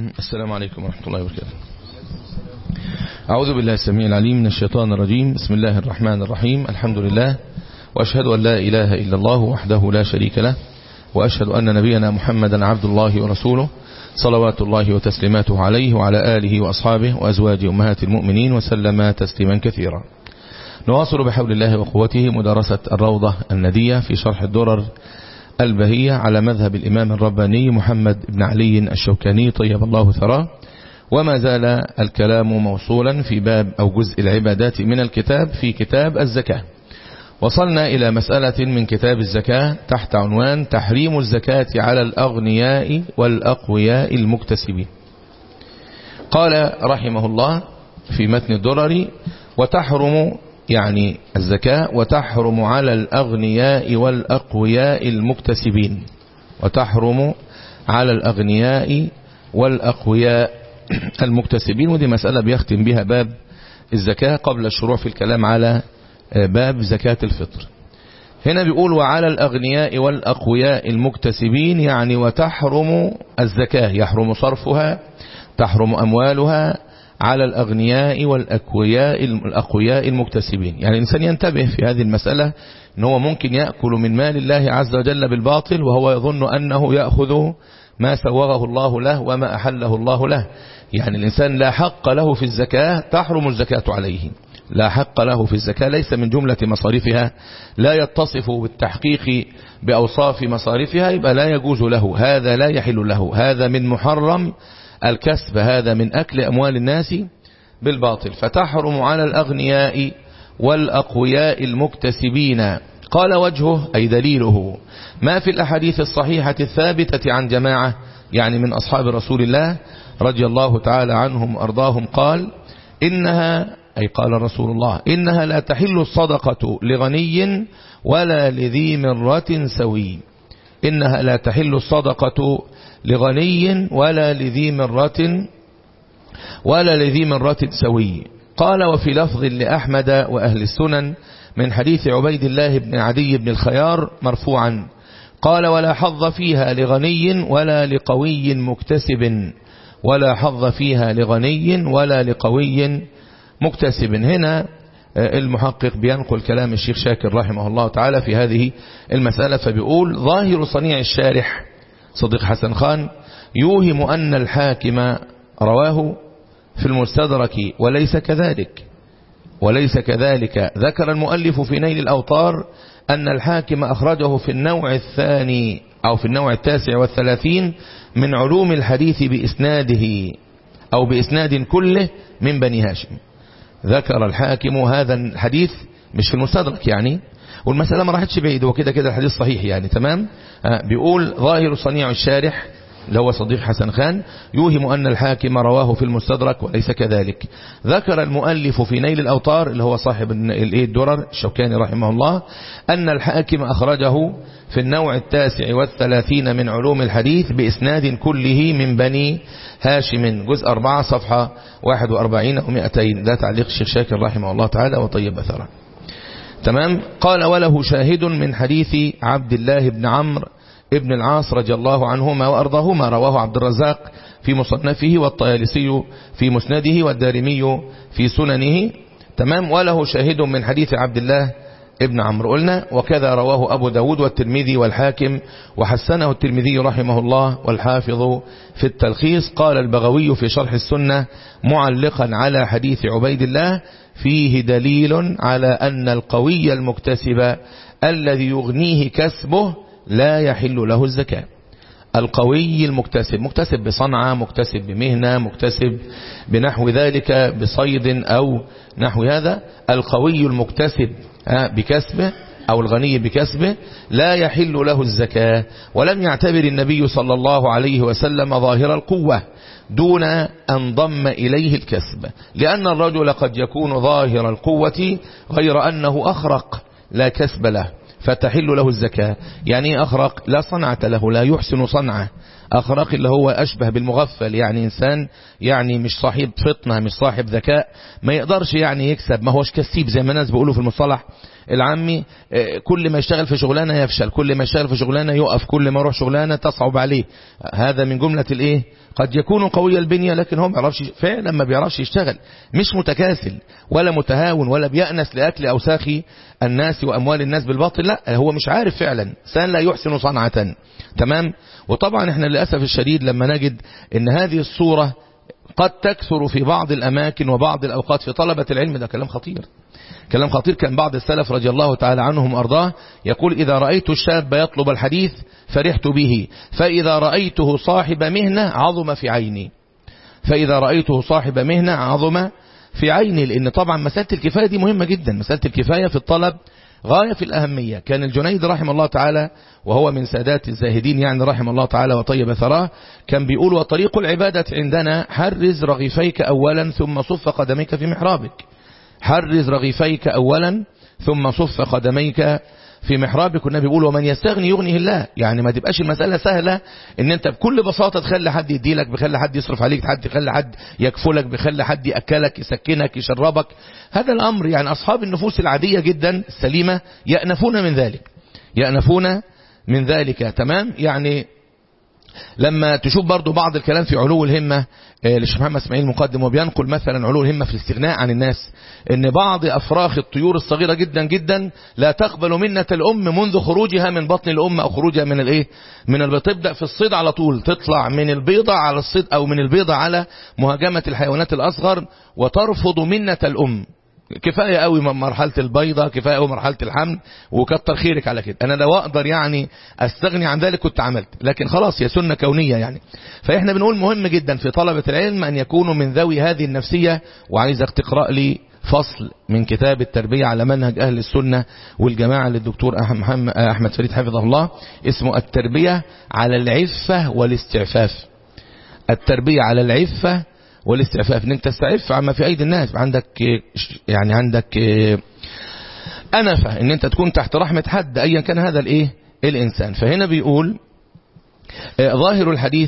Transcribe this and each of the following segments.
السلام عليكم ورحمة الله وبركاته أعوذ بالله السميع العليم من الشيطان الرجيم بسم الله الرحمن الرحيم الحمد لله وأشهد أن لا إله إلا الله وحده لا شريك له وأشهد أن نبينا محمدا عبد الله ورسوله صلوات الله وتسليماته عليه وعلى آله وأصحابه وأزواج أمهات المؤمنين وسلم تسليما كثيرا نواصل بحول الله وقوته مدرسة الروضة الندية في شرح الدرر البهية على مذهب الإمام الرباني محمد بن علي الشوكاني طيب الله ثراه وما زال الكلام موصولا في باب أو جزء العبادات من الكتاب في كتاب الزكاة وصلنا إلى مسألة من كتاب الزكاة تحت عنوان تحريم الزكاة على الأغنياء والأقوياء المكتسبين قال رحمه الله في متن الدرر وتحرم يعني الزكاة وتحرم على الأغنياء والأقوياء المكتسبين وتحرم على الأغنياء والأقوياء المكتسبين ودي مسألة بيختم بها باب الزكاة قبل الشروع في الكلام على باب زكاة الفطر هنا بيقول وعلى الأغنياء والأقوياء المكتسبين يعني وتحرم الزكاة يحرم صرفها تحرم أموالها على الأغنياء والأقوياء الأقوياء المكتسبين يعني الإنسان ينتبه في هذه المسألة أنه هو ممكن يأكل من مال الله عز وجل بالباطل وهو يظن أنه يأخذ ما سوغه الله له وما أحله الله له يعني الإنسان لا حق له في الزكاة تحرم الزكاة عليه لا حق له في الزكاة ليس من جملة مصارفها لا يتصف بالتحقيق بأوصاف مصارفها يبقى لا يجوز له هذا لا يحل له هذا من محرم الكسب هذا من أكل أموال الناس بالباطل فتحرم على الأغنياء والأقوياء المكتسبين قال وجهه أي دليله ما في الأحاديث الصحيحة الثابتة عن جماعة يعني من أصحاب رسول الله رضي الله تعالى عنهم أرضاهم قال إنها أي قال رسول الله إنها لا تحل الصدقة لغني ولا لذي مرة سوي إنها لا تحل الصدقة لغني ولا لذي مرة ولا لذي مرة سوي قال وفي لفظ لأحمد وأهل السنن من حديث عبيد الله بن عدي بن الخيار مرفوعا قال ولا حظ فيها لغني ولا لقوي مكتسب ولا حظ فيها لغني ولا لقوي مكتسب هنا المحقق بينقل كلام الشيخ شاكر رحمه الله تعالى في هذه المسألة فبيقول ظاهر صنيع الشارح صديق حسن خان يوهم أن الحاكم رواه في المستدرك وليس كذلك وليس كذلك ذكر المؤلف في نيل الأوطار أن الحاكم أخرجه في النوع الثاني أو في النوع التاسع والثلاثين من علوم الحديث بإسناده أو بإسناد كله من بني هاشم ذكر الحاكم هذا الحديث مش في المستدرك يعني والمسألة ما راحتش بعيد وكده كده الحديث صحيح يعني تمام آه بيقول ظاهر صنيع الشارح اللي هو صديق حسن خان يوهم أن الحاكم رواه في المستدرك وليس كذلك ذكر المؤلف في نيل الأوطار اللي هو صاحب الدرر الشوكاني رحمه الله أن الحاكم أخرجه في النوع التاسع والثلاثين من علوم الحديث بإسناد كله من بني هاشم جزء أربعة صفحة واحد وأربعين ومئتين ده تعليق الشيخ شاكر رحمه الله تعالى وطيب أثره تمام قال وله شاهد من حديث عبد الله بن عمرو ابن العاص رضي الله عنهما وأرضاهما رواه عبد الرزاق في مصنفه والطيالسي في مسنده والدارمي في سننه تمام وله شاهد من حديث عبد الله ابن عمرو قلنا وكذا رواه أبو داود والترمذي والحاكم وحسنه الترمذي رحمه الله والحافظ في التلخيص قال البغوي في شرح السنة معلقا على حديث عبيد الله فيه دليل على أن القوي المكتسب الذي يغنيه كسبه لا يحل له الزكاة القوي المكتسب مكتسب بصنعة مكتسب بمهنة مكتسب بنحو ذلك بصيد أو نحو هذا القوي المكتسب بكسبه أو الغني بكسبه لا يحل له الزكاة ولم يعتبر النبي صلى الله عليه وسلم ظاهر القوة دون أن ضم إليه الكسب لأن الرجل قد يكون ظاهر القوة غير أنه أخرق لا كسب له فتحل له الزكاة يعني أخرق لا صنعة له لا يحسن صنعة أخرق اللي هو أشبه بالمغفل يعني إنسان يعني مش صاحب فطنة مش صاحب ذكاء ما يقدرش يعني يكسب ما هوش كسيب زي ما الناس بيقولوا في المصطلح العامي كل ما يشتغل في شغلانة يفشل كل ما يشتغل في شغلانة يقف كل ما يروح شغلانة تصعب عليه هذا من جملة الايه قد يكون قوي البنية لكن هو ما بيعرفش فعلا ما بيعرفش يشتغل مش متكاسل ولا متهاون ولا بيأنس لأكل أوساخ الناس وأموال الناس بالباطل لا هو مش عارف فعلا سان لا يحسن صنعة تمام وطبعا احنا للأسف الشديد لما نجد ان هذه الصورة قد تكثر في بعض الأماكن وبعض الأوقات في طلبة العلم ده كلام خطير كلام خطير كان بعض السلف رضي الله تعالى عنهم أرضاه يقول إذا رأيت الشاب يطلب الحديث فرحت به فإذا رأيته صاحب مهنة عظم في عيني فإذا رأيته صاحب مهنة عظم في عيني لأن طبعا مسألة الكفاية دي مهمة جدا مسألة الكفاية في الطلب غاية في الأهمية كان الجنيد رحمه الله تعالى وهو من سادات الزاهدين يعني رحمه الله تعالى وطيب ثراه كان بيقول وطريق العبادة عندنا حرز رغيفيك أولا ثم صف قدميك في محرابك حرز رغيفيك أولا ثم صف قدميك في محرابك والنبي بيقول ومن يستغني يغنيه الله يعني ما تبقاش المسألة سهلة ان انت بكل بساطة تخلي حد يديلك بخلي حد يصرف عليك حد يخلي حد يكفلك بخلي حد يأكلك يسكنك يشربك هذا الأمر يعني أصحاب النفوس العادية جدا السليمة يأنفون من ذلك يأنفون من ذلك تمام يعني لما تشوف برضو بعض الكلام في علو الهمة للشيخ محمد اسماعيل مقدم وبينقل مثلا علو الهمة في الاستغناء عن الناس ان بعض افراخ الطيور الصغيرة جدا جدا لا تقبل منة الام منذ خروجها من بطن الام او خروجها من الايه من البيض تبدأ في الصيد على طول تطلع من البيضة على الصيد او من البيضة على مهاجمة الحيوانات الاصغر وترفض منة الام كفاية قوي مرحلة البيضة كفاية قوي مرحلة الحمل وكتر خيرك على كده انا لو اقدر يعني استغني عن ذلك كنت عملت لكن خلاص هي سنة كونية يعني فاحنا بنقول مهم جدا في طلبة العلم ان يكونوا من ذوي هذه النفسية وعايزك تقرأ لي فصل من كتاب التربية على منهج أهل السنة والجماعة للدكتور أحمد فريد حفظه الله اسمه التربية على العفة والاستعفاف التربية على العفة والاستعفاف ان انت تستعف عما في ايدي الناس عندك يعني عندك انفة ان انت تكون تحت رحمة حد ايا كان هذا الايه الانسان فهنا بيقول ظاهر الحديث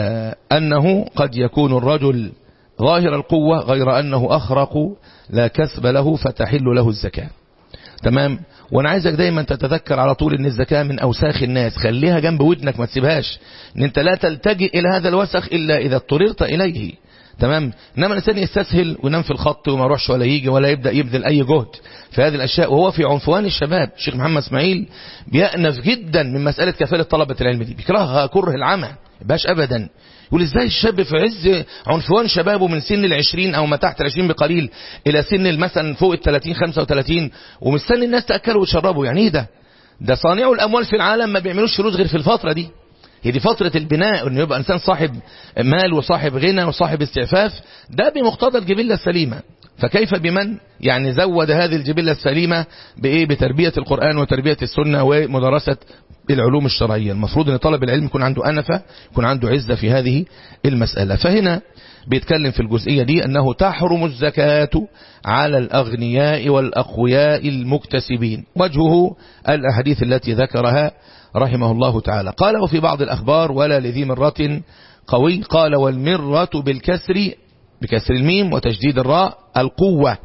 انه قد يكون الرجل ظاهر القوة غير انه اخرق لا كسب له فتحل له الزكاة تمام وانا عايزك دايما تتذكر على طول ان الزكاة من اوساخ الناس خليها جنب ودنك ما تسيبهاش ان انت لا تلتجئ الى هذا الوسخ الا اذا اضطررت اليه تمام انما الانسان يستسهل وينام في الخط وما يروحش ولا يجي ولا يبدا يبذل اي جهد في هذه الاشياء وهو في عنفوان الشباب الشيخ محمد اسماعيل بيأنف جدا من مساله كفاله طلبه العلم دي بيكرهها كره العمى يبقاش ابدا يقول ازاي الشاب في عز عنفوان شبابه من سن العشرين او ما تحت العشرين بقليل الى سن مثلا فوق الثلاثين خمسة وثلاثين ومستني الناس تأكله وتشربه يعني ايه ده ده صانعوا الاموال في العالم ما بيعملوش فلوس غير في الفترة دي هي دي فترة البناء انه يبقى انسان صاحب مال وصاحب غنى وصاحب استعفاف ده بمقتضى الجبلة السليمة فكيف بمن يعني زود هذه الجبلة السليمة بايه بتربية القرآن وتربية السنة ومدرسة العلوم الشرعية المفروض ان طالب العلم يكون عنده أنفة يكون عنده عزة في هذه المسألة فهنا بيتكلم في الجزئية دي أنه تحرم الزكاة على الأغنياء والأقوياء المكتسبين وجهه الأحاديث التي ذكرها رحمه الله تعالى قال وفي بعض الأخبار ولا لذي مرة قوي قال والمرة بالكسر بكسر الميم وتشديد الراء القوة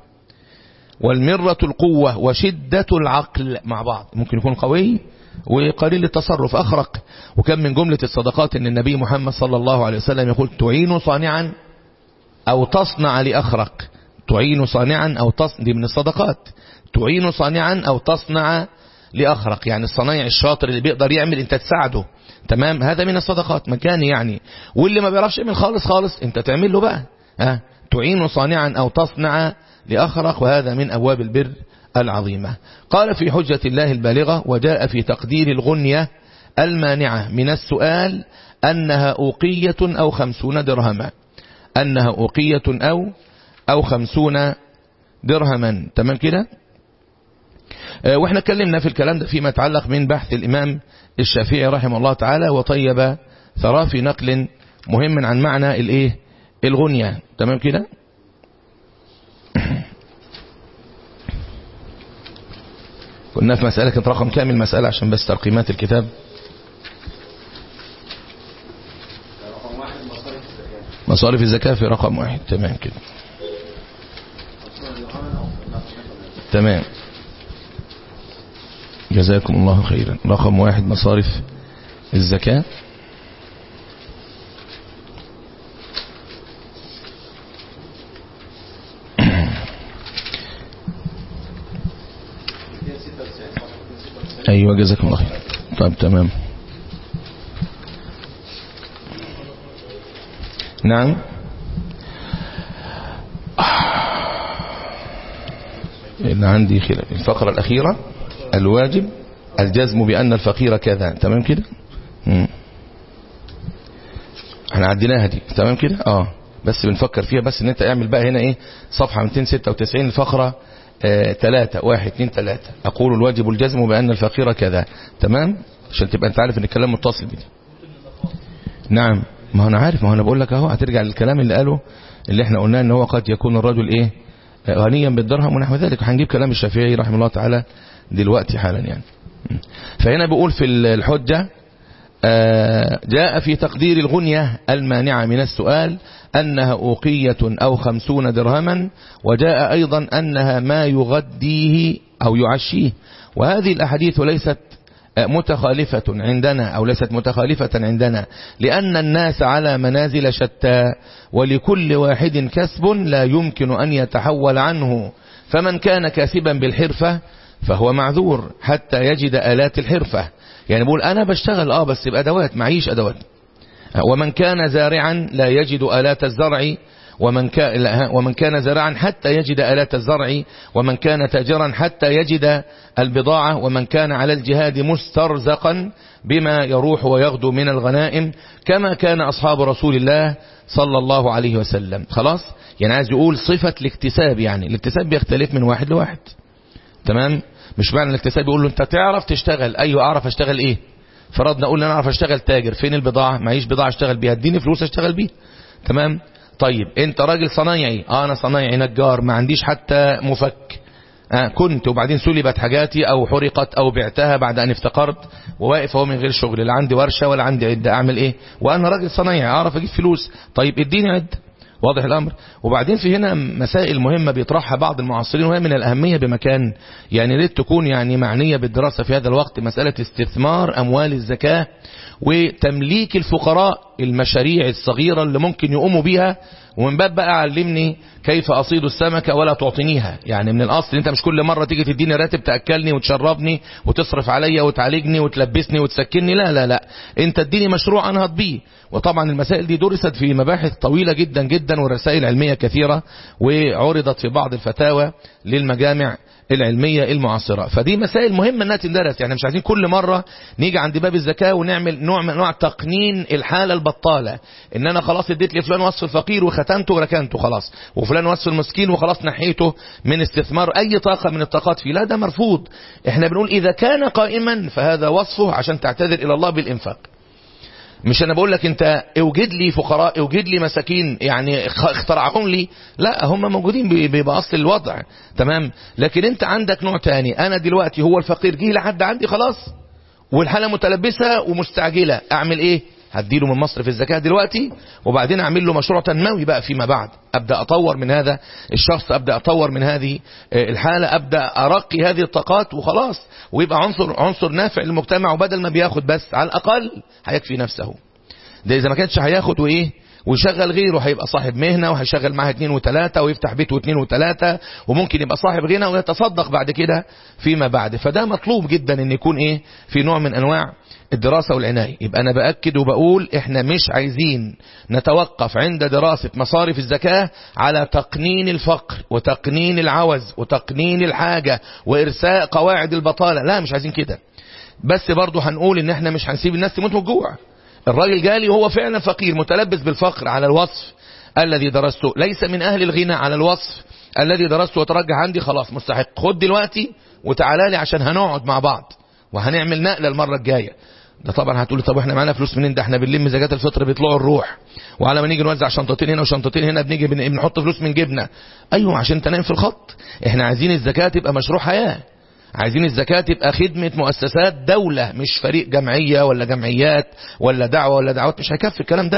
والمرة القوة وشدة العقل مع بعض ممكن يكون قوي وقليل التصرف أخرق وكم من جملة الصدقات أن النبي محمد صلى الله عليه وسلم يقول تعين صانعا أو تصنع لأخرق تعين صانعا أو تصنع دي من الصدقات تعين صانعا أو تصنع لأخرق يعني الصنايع الشاطر اللي بيقدر يعمل انت تساعده تمام هذا من الصدقات مكاني يعني واللي ما بيعرفش يعمل خالص خالص انت تعمل له بقى ها تعين صانعا أو تصنع لأخرق وهذا من أبواب البر العظيمة قال في حجة الله البالغة وجاء في تقدير الغنية المانعة من السؤال أنها أوقية أو خمسون درهما أنها أوقية أو أو خمسون درهما تمام كده واحنا اتكلمنا في الكلام ده فيما يتعلق من بحث الإمام الشافعي رحمه الله تعالى وطيب ثراه في نقل مهم عن معنى الايه الغنية تمام كده كنا في مسألة كانت رقم كامل مسألة عشان بس ترقيمات الكتاب مصارف الزكاة في رقم واحد تمام كده تمام جزاكم الله خيرا رقم واحد مصارف الزكاة ايوه جزاكم الله خير طيب تمام نعم إن عندي خلاف الفقرة الأخيرة الواجب الجزم بأن الفقير كذا تمام كده مم. احنا عديناها دي تمام كده اه بس بنفكر فيها بس ان انت اعمل بقى هنا ايه صفحة 296 الفقرة آه، ثلاثة واحد اتنين ثلاثة أقول الواجب الجزم بأن الفقير كذا تمام عشان تبقى أنت عارف إن الكلام متصل بدي نعم ما هو أنا عارف ما هو أنا بقول لك أهو هترجع للكلام اللي قاله اللي احنا قلناه إن هو قد يكون الرجل إيه آه، غنيا بالدرهم ونحو ذلك وهنجيب كلام الشافعي رحمه الله تعالى دلوقتي حالا يعني م. فهنا بيقول في الحجة آه، جاء في تقدير الغنية المانعة من السؤال أنها أوقية أو خمسون درهما وجاء أيضا أنها ما يغديه أو يعشيه وهذه الأحاديث ليست متخالفة عندنا أو ليست متخالفة عندنا لأن الناس على منازل شتى ولكل واحد كسب لا يمكن أن يتحول عنه فمن كان كاسبا بالحرفة فهو معذور حتى يجد آلات الحرفة يعني بقول أنا بشتغل آه بس بأدوات معيش أدوات ومن كان زارعا لا يجد آلات الزرع ومن كان ومن كان زارعا حتى يجد آلات الزرع ومن كان تاجرا حتى يجد البضاعة ومن كان على الجهاد مسترزقا بما يروح ويغدو من الغنائم كما كان أصحاب رسول الله صلى الله عليه وسلم خلاص يعني عايز يقول صفة الاكتساب يعني الاكتساب بيختلف من واحد لواحد تمام مش معنى الاكتساب يقول له انت تعرف تشتغل ايوه اعرف اشتغل ايه فرضنا اقول انا اعرف اشتغل تاجر فين البضاعة معيش بضاعة اشتغل بيها اديني فلوس اشتغل بيها تمام طيب انت راجل صنايعي اه انا صنايعي نجار ما عنديش حتى مفك آه كنت وبعدين سلبت حاجاتي او حرقت او بعتها بعد ان افتقرت وواقف اهو من غير شغل لا عندي ورشة ولا عندي عدة اعمل ايه وانا راجل صنايعي اعرف اجيب فلوس طيب اديني عدة واضح الامر وبعدين في هنا مسائل مهمة بيطرحها بعض المعاصرين وهي من الاهمية بمكان يعني ريت تكون يعني معنية بالدراسة في هذا الوقت مسألة استثمار اموال الزكاة وتمليك الفقراء المشاريع الصغيرة اللي ممكن يقوموا بيها ومن باب بقى علمني كيف أصيد السمكة ولا تعطينيها يعني من الأصل انت مش كل مرة تيجي تديني راتب تأكلني وتشربني وتصرف عليا وتعالجني وتلبسني وتسكنني لا لا لا انت اديني مشروع انهض بيه وطبعا المسائل دي درست في مباحث طويلة جدا جدا ورسائل علمية كثيرة وعرضت في بعض الفتاوى للمجامع العلمية المعاصرة فدي مسائل مهمة انها تندرس يعني مش عايزين كل مرة نيجي عند باب الزكاة ونعمل نوع من انواع تقنين الحالة البطالة ان انا خلاص اديت لفلان وصف الفقير وختنته وركنته خلاص وفلان وصف المسكين وخلاص نحيته من استثمار اي طاقة من الطاقات فيه لا ده مرفوض احنا بنقول اذا كان قائما فهذا وصفه عشان تعتذر الى الله بالانفاق مش انا بقول لك انت اوجد لي فقراء اوجد لي مساكين يعني اخترعهم لي لا هم موجودين باصل الوضع تمام لكن انت عندك نوع تاني انا دلوقتي هو الفقير جه لحد عندي خلاص والحالة متلبسة ومستعجلة اعمل ايه هديله من مصر في الزكاة دلوقتي وبعدين اعمل له مشروع تنموي بقى فيما بعد ابدا اطور من هذا الشخص ابدا اطور من هذه الحالة ابدا ارقي هذه الطاقات وخلاص ويبقى عنصر عنصر نافع للمجتمع وبدل ما بياخد بس على الاقل هيكفي نفسه ده اذا ما كانش هياخد وايه ويشغل غيره هيبقى صاحب مهنة وهيشغل معاه اتنين وتلاتة ويفتح بيته اتنين وتلاتة وممكن يبقى صاحب غنى ويتصدق بعد كده فيما بعد فده مطلوب جدا ان يكون ايه في نوع من انواع الدراسة والعناية يبقى انا بأكد وبقول احنا مش عايزين نتوقف عند دراسة مصارف الزكاة على تقنين الفقر وتقنين العوز وتقنين الحاجة وارساء قواعد البطالة لا مش عايزين كده بس برضو هنقول ان احنا مش هنسيب الناس تموت من الجوع الراجل جالي وهو فعلا فقير متلبس بالفقر على الوصف الذي درسته ليس من أهل الغنى على الوصف الذي درسته وترجح عندي خلاص مستحق خد دلوقتي وتعالى لي عشان هنقعد مع بعض وهنعمل نقلة المرة الجاية ده طبعا هتقولي طب احنا معانا فلوس منين ده احنا بنلم زكاة الفطر بيطلعوا الروح وعلى ما نيجي نوزع شنطتين هنا وشنطتين هنا بنيجي بنحط فلوس من جيبنا ايوه عشان انت نايم في الخط احنا عايزين الزكاة تبقى مشروع حياة عايزين الزكاة تبقى خدمة مؤسسات دولة مش فريق جمعية ولا جمعيات ولا دعوة ولا دعوات مش هيكفي الكلام ده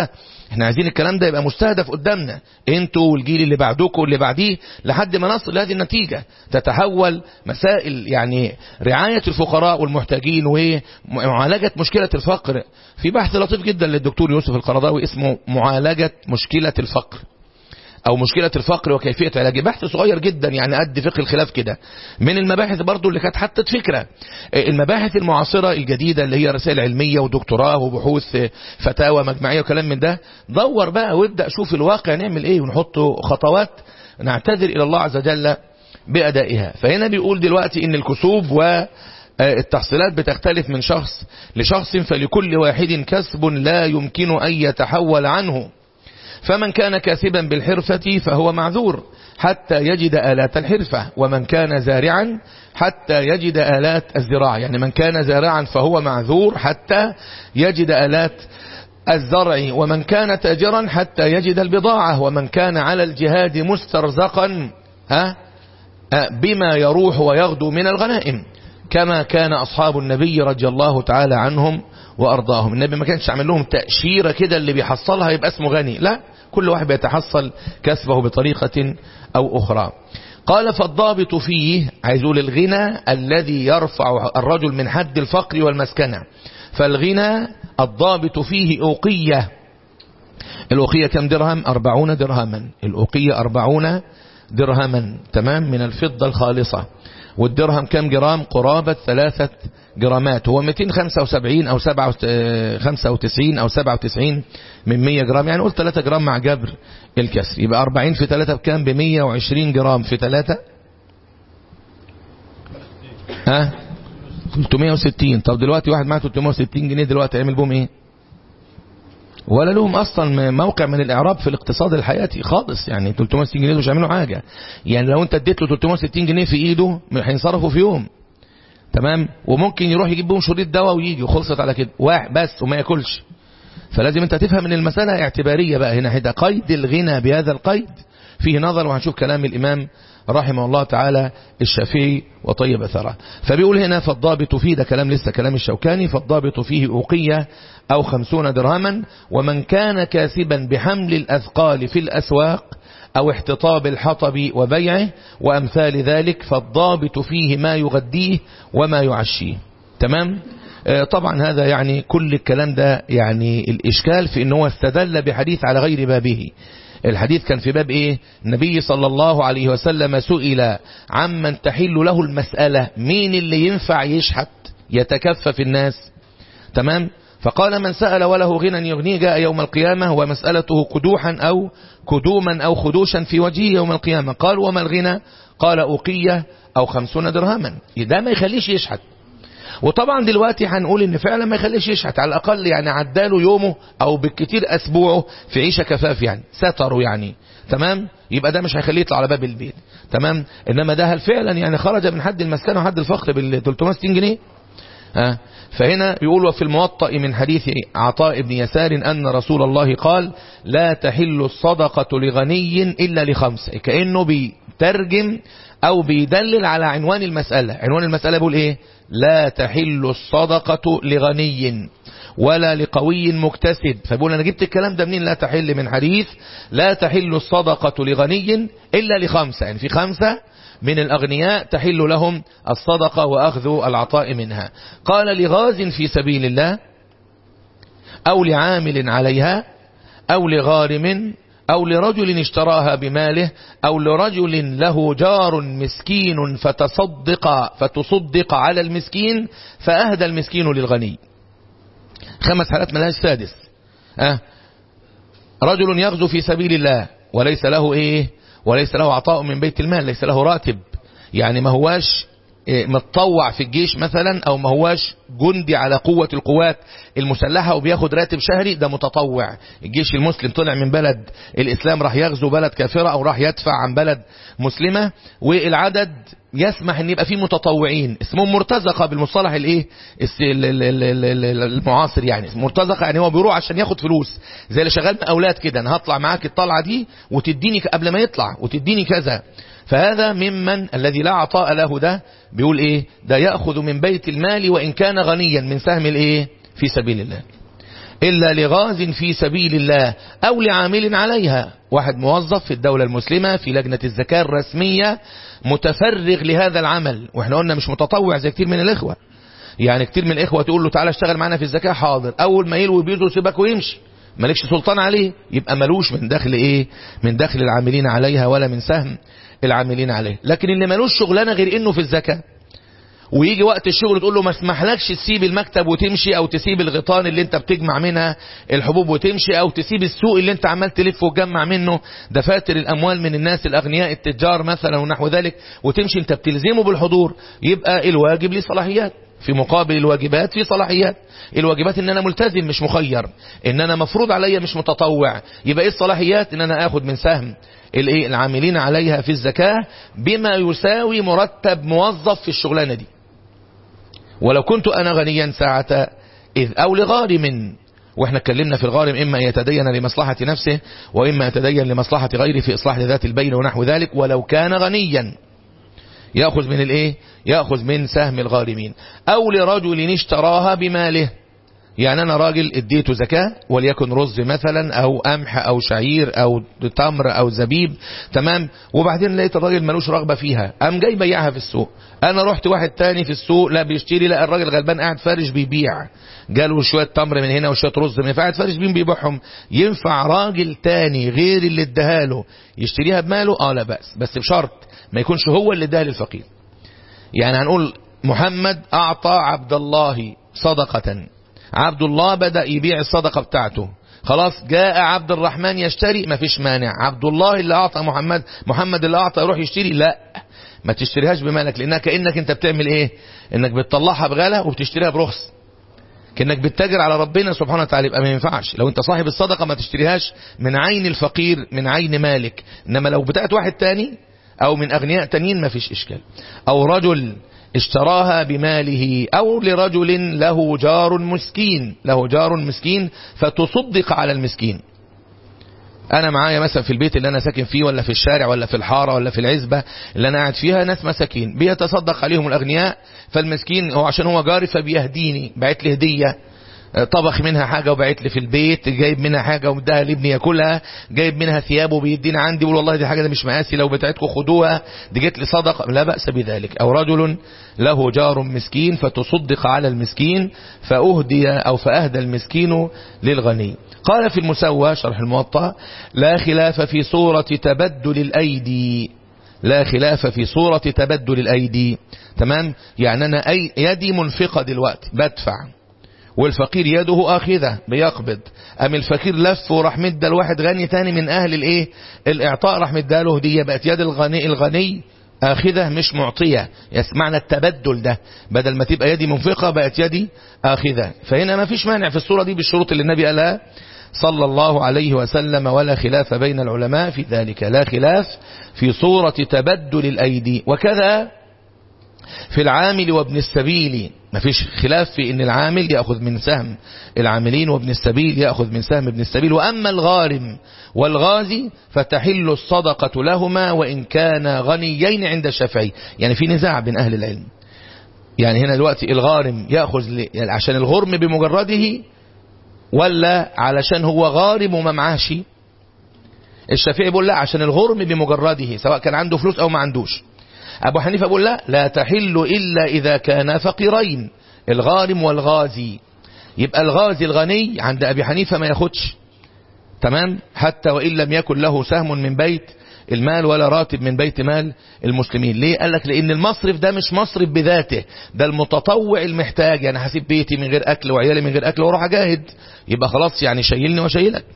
احنا عايزين الكلام ده يبقى مستهدف قدامنا انتوا والجيل اللي بعدكم واللي بعديه لحد ما نصل لهذه النتيجة تتحول مسائل يعني رعاية الفقراء والمحتاجين ومعالجة مشكلة الفقر في بحث لطيف جدا للدكتور يوسف القرضاوي اسمه معالجة مشكلة الفقر او مشكلة الفقر وكيفية علاجه بحث صغير جدا يعني قد فقه الخلاف كده من المباحث برضو اللي كانت حطت فكرة المباحث المعاصرة الجديدة اللي هي رسائل علمية ودكتوراه وبحوث فتاوى مجمعية وكلام من ده دور بقى وابدأ شوف الواقع نعمل ايه ونحط خطوات نعتذر الى الله عز وجل بأدائها فهنا بيقول دلوقتي ان الكسوب و التحصيلات بتختلف من شخص لشخص فلكل واحد كسب لا يمكن أن يتحول عنه فمن كان كاسبا بالحرفة فهو معذور حتى يجد آلات الحرفة ومن كان زارعا حتى يجد آلات الزراعة يعني من كان زارعا فهو معذور حتى يجد آلات الزرع ومن كان تاجرا حتى يجد البضاعة ومن كان على الجهاد مسترزقا ها بما يروح ويغدو من الغنائم كما كان أصحاب النبي رضي الله تعالى عنهم وأرضاهم النبي ما كانش عمل لهم تأشيرة كده اللي بيحصلها يبقى اسمه غني لا كل واحد بيتحصل كسبه بطريقة أو أخرى قال فالضابط فيه عايز يقول الغنى الذي يرفع الرجل من حد الفقر والمسكنة فالغنى الضابط فيه أوقية الأوقية كم درهم أربعون درهما الأوقية أربعون درهما تمام من الفضة الخالصة والدرهم كم جرام قرابة ثلاثة جرامات هو 275 أو 95 أو 97 من 100 جرام يعني قلت 3 جرام مع جبر الكسر يبقى 40 في 3 بكام ب 120 جرام في 3 ها 360 طب دلوقتي واحد معاه 360 جنيه دلوقتي هيعمل بهم ايه ولا لهم اصلا موقع من الاعراب في الاقتصاد الحياتي خالص يعني 360 جنيه مش هيعملوا حاجه يعني لو انت اديت له 360 جنيه في ايده هينصرفوا في يوم تمام وممكن يروح يجيب بهم شريط دواء ويجي وخلصت على كده واحد بس وما ياكلش فلازم انت تفهم ان المساله اعتباريه بقى هنا هنا قيد الغنى بهذا القيد فيه نظر وهنشوف كلام الامام رحمه الله تعالى الشافعي وطيب أثره فبيقول هنا فالضابط فيه ده كلام لسه كلام الشوكاني فالضابط فيه أوقية أو خمسون درهما ومن كان كاسبا بحمل الأثقال في الأسواق أو احتطاب الحطب وبيعه وأمثال ذلك فالضابط فيه ما يغديه وما يعشيه تمام طبعا هذا يعني كل الكلام ده يعني الإشكال في أنه استدل بحديث على غير بابه الحديث كان في باب ايه النبي صلى الله عليه وسلم سئل عمن تحل له المسألة مين اللي ينفع يشحت يتكفف الناس تمام فقال من سأل وله غنى يغنيه جاء يوم القيامة ومسألته كدوحا أو كدوما أو خدوشا في وجهه يوم القيامة قال وما الغنى قال أوقية أو خمسون درهما ده ما يخليش يشحت وطبعا دلوقتي هنقول ان فعلا ما يخليش يشحت على الاقل يعني عداله يومه او بالكتير اسبوعه في عيشه كفاف يعني ستره يعني تمام يبقى ده مش هيخليه يطلع على باب البيت تمام انما ده هل فعلا يعني خرج من حد المسكن وحد الفقر بال 360 جنيه ها فهنا يقول وفي الموطأ من حديث عطاء بن يسار أن رسول الله قال لا تحل الصدقة لغني إلا لخمس كأنه بيترجم أو بيدلل على عنوان المسألة عنوان المسألة بيقول إيه لا تحل الصدقة لغني ولا لقوي مكتسب فبقول أنا جبت الكلام ده منين لا تحل من حديث لا تحل الصدقة لغني إلا لخمسة يعني في خمسة من الأغنياء تحل لهم الصدقة وأخذ العطاء منها قال لغاز في سبيل الله أو لعامل عليها أو لغارم أو لرجل اشتراها بماله أو لرجل له جار مسكين فتصدق فتصدق على المسكين فأهدى المسكين للغني خمس حالات ملهاش سادس أه رجل يغزو في سبيل الله وليس له إيه وليس له عطاء من بيت المال ليس له راتب يعني ما هواش متطوع في الجيش مثلا او ما هواش جندي على قوة القوات المسلحة وبياخد راتب شهري ده متطوع الجيش المسلم طلع من بلد الاسلام راح يغزو بلد كافرة او راح يدفع عن بلد مسلمة والعدد يسمح ان يبقى فيه متطوعين اسمهم مرتزقة بالمصطلح الايه المعاصر يعني مرتزقة يعني هو بيروح عشان ياخد فلوس زي اللي شغال مقاولات كده انا هطلع معاك الطلعة دي وتديني قبل ما يطلع وتديني كذا فهذا ممن الذي لا عطاء له ده بيقول ايه ده يأخذ من بيت المال وإن كان غنيا من سهم الايه في سبيل الله إلا لغاز في سبيل الله أو لعامل عليها واحد موظف في الدولة المسلمة في لجنة الزكاة الرسمية متفرغ لهذا العمل واحنا قلنا مش متطوع زي كتير من الإخوة يعني كتير من الإخوة تقول له تعالى اشتغل معنا في الزكاة حاضر أول ما يلوي بيده سيبك ويمشي مالكش سلطان عليه يبقى ملوش من دخل ايه من دخل العاملين عليها ولا من سهم العاملين عليه لكن اللي ملوش شغلانه غير انه في الزكاه ويجي وقت الشغل تقول له ما اسمحلكش تسيب المكتب وتمشي او تسيب الغيطان اللي انت بتجمع منها الحبوب وتمشي او تسيب السوق اللي انت عمال تلف وتجمع منه دفاتر الاموال من الناس الاغنياء التجار مثلا ونحو ذلك وتمشي انت بتلزمه بالحضور يبقى الواجب ليه صلاحيات في مقابل الواجبات في صلاحيات الواجبات ان انا ملتزم مش مخير ان انا مفروض عليا مش متطوع يبقى ايه الصلاحيات ان انا اخد من سهم الايه العاملين عليها في الزكاة بما يساوي مرتب موظف في الشغلانة دي ولو كنت انا غنيا ساعة اذ او لغارم واحنا اتكلمنا في الغارم اما يتدين لمصلحة نفسه واما يتدين لمصلحة غيره في اصلاح ذات البين ونحو ذلك ولو كان غنيا يأخذ من الايه يأخذ من سهم الغارمين او لرجل اشتراها بماله يعني انا راجل اديته زكاة وليكن رز مثلا او قمح او شعير او تمر او زبيب تمام وبعدين لقيت الراجل ملوش رغبة فيها قام جاي بيعها في السوق انا رحت واحد تاني في السوق لا بيشتري لا الراجل غلبان قاعد فارش بيبيع جاله شوية تمر من هنا وشوية رز من فقعد فارش بين بيبيعهم ينفع راجل تاني غير اللي اداها يشتريها بماله اه لا بأس بس بشرط ما يكونش هو اللي اداها للفقير يعني هنقول محمد اعطى عبد الله صدقة عبد الله بدأ يبيع الصدقة بتاعته خلاص جاء عبد الرحمن يشتري ما فيش مانع عبد الله اللي أعطى محمد محمد اللي أعطى يروح يشتري لا ما تشتريهاش بمالك لأنها كأنك أنت بتعمل إيه إنك بتطلعها بغلا وبتشتريها برخص كأنك بتتاجر على ربنا سبحانه وتعالى يبقى ما ينفعش لو أنت صاحب الصدقة ما تشتريهاش من عين الفقير من عين مالك إنما لو بتاعت واحد تاني أو من أغنياء تانيين ما فيش إشكال أو رجل اشتراها بماله أو لرجل له جار مسكين له جار مسكين فتصدق على المسكين أنا معايا مثلا في البيت اللي أنا ساكن فيه ولا في الشارع ولا في الحارة ولا في العزبة اللي أنا قاعد فيها ناس مساكين بيتصدق عليهم الأغنياء فالمسكين هو عشان هو جاري فبيهديني بعت لي هدية طبخ منها حاجة وبعت لي في البيت جايب منها حاجة ومدها لابني ياكلها جايب منها ثياب وبيدينا عندي بيقول والله دي حاجة ده مش مقاسي لو بتاعتكم خدوها دي جت لي صدقة لا بأس بذلك أو رجل له جار مسكين فتصدق على المسكين فأهدي أو فأهدى المسكين للغني قال في المسوى شرح الموطأ لا خلاف في صورة تبدل الأيدي لا خلاف في صورة تبدل الأيدي تمام يعني أنا أي يدي منفقة دلوقتي بدفع والفقير يده آخذة بيقبض أم الفقير لف وراح مدى الواحد غني تاني من أهل الإيه الإعطاء راح مدى له هدية بقت يد الغني الغني آخذة مش معطية يسمعنا التبدل ده بدل ما تبقى يدي منفقة بقت يدي آخذة فهنا ما فيش مانع في الصورة دي بالشروط اللي النبي قالها صلى الله عليه وسلم ولا خلاف بين العلماء في ذلك لا خلاف في صورة تبدل الأيدي وكذا في العامل وابن السبيل ما فيش خلاف في ان العامل يأخذ من سهم العاملين وابن السبيل يأخذ من سهم ابن السبيل وأما الغارم والغازي فتحل الصدقة لهما وإن كان غنيين عند الشافعي يعني في نزاع بين أهل العلم يعني هنا دلوقتي الغارم يأخذ يعني عشان الغرم بمجرده ولا علشان هو غارم وما معاش الشافعي بيقول لا عشان الغرم بمجرده سواء كان عنده فلوس أو ما عندوش أبو حنيفة بيقول لا لا تحل إلا إذا كان فقيرين الغارم والغازي يبقى الغازي الغني عند أبي حنيفة ما ياخدش تمام حتى وإن لم يكن له سهم من بيت المال ولا راتب من بيت مال المسلمين ليه قال لك لأن المصرف ده مش مصرف بذاته ده المتطوع المحتاج يعني هسيب بيتي من غير أكل وعيالي من غير أكل واروح أجاهد يبقى خلاص يعني شيلني وشيلك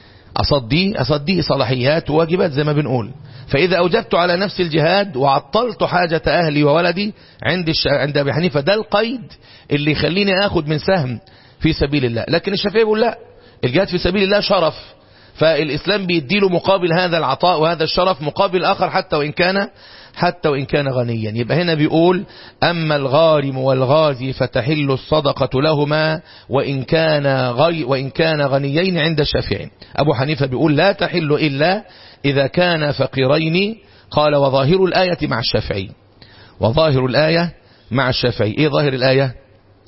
أصدي أصدي صلاحيات وواجبات زي ما بنقول فإذا أوجبت على نفسي الجهاد وعطلت حاجة أهلي وولدي عند الش... عند أبي حنيفة ده القيد اللي يخليني أخذ من سهم في سبيل الله لكن الشافعي يقول لا الجهاد في سبيل الله شرف فالإسلام بيديله مقابل هذا العطاء وهذا الشرف مقابل آخر حتى وإن كان حتى وإن كان غنيا يبقى هنا بيقول أما الغارم والغازي فتحل الصدقة لهما وإن كان, غي وإن كان غنيين عند الشافعي أبو حنيفة بيقول لا تحل إلا إذا كان فقيرين قال وظاهر الآية مع الشافعي وظاهر الآية مع الشافعي إيه ظاهر الآية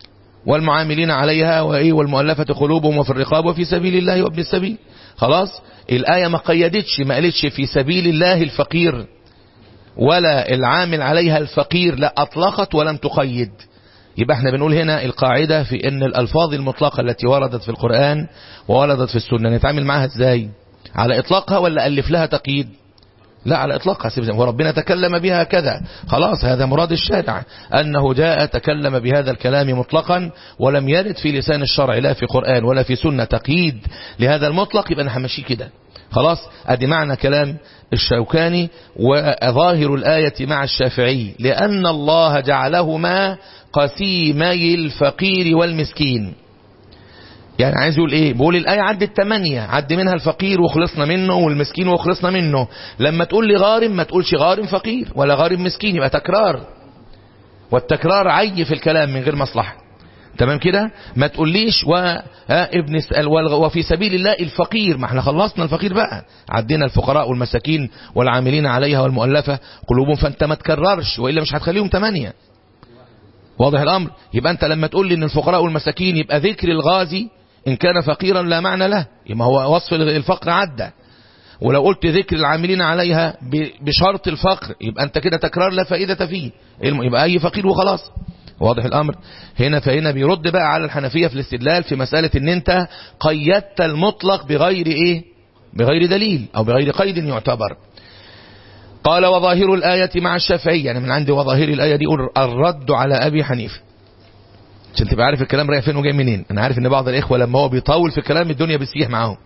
والمعاملين عليها وإيه والمؤلفة قلوبهم وفي الرقاب وفي سبيل الله وابن السبيل خلاص الآية ما قيدتش ما قالتش في سبيل الله الفقير ولا العامل عليها الفقير لا أطلقت ولم تقيد يبقى احنا بنقول هنا القاعدة في ان الألفاظ المطلقة التي وردت في القرآن ووردت في السنة نتعامل معها ازاي على إطلاقها ولا ألف لها تقييد لا على إطلاقها وربنا تكلم بها كذا خلاص هذا مراد الشارع أنه جاء تكلم بهذا الكلام مطلقا ولم يرد في لسان الشرع لا في قرآن ولا في سنة تقييد لهذا المطلق يبقى انا همشيه كده خلاص ادي معنى كلام الشوكاني وظاهر الآية مع الشافعي لأن الله جعلهما قسيمي الفقير والمسكين يعني عايز يقول ايه بقول الآية عدت تمانية عد منها الفقير وخلصنا منه والمسكين وخلصنا منه لما تقول لي غارم ما تقولش غارم فقير ولا غارم مسكين يبقى تكرار والتكرار عي في الكلام من غير مصلحة تمام كده ما تقوليش و ابن وفي سبيل الله الفقير ما احنا خلصنا الفقير بقى عدينا الفقراء والمساكين والعاملين عليها والمؤلفة قلوبهم فانت ما تكررش وإلا مش هتخليهم تمانية واضح الأمر يبقى أنت لما تقول لي أن الفقراء والمساكين يبقى ذكر الغازي إن كان فقيرا لا معنى له يبقى هو وصف الفقر عدى ولو قلت ذكر العاملين عليها بشرط الفقر يبقى أنت كده تكرار لا فائدة فيه يبقى أي فقير وخلاص واضح الأمر هنا فهنا بيرد بقى على الحنفية في الاستدلال في مسألة ان انت قيدت المطلق بغير ايه بغير دليل او بغير قيد يعتبر قال وظاهر الآية مع الشافعي يعني من عندي وظاهر الآية دي الرد على أبي حنيفة عشان تبقى عارف الكلام رايح فين وجاي منين انا عارف ان بعض الاخوة لما هو بيطول في الكلام الدنيا بتسيح معاهم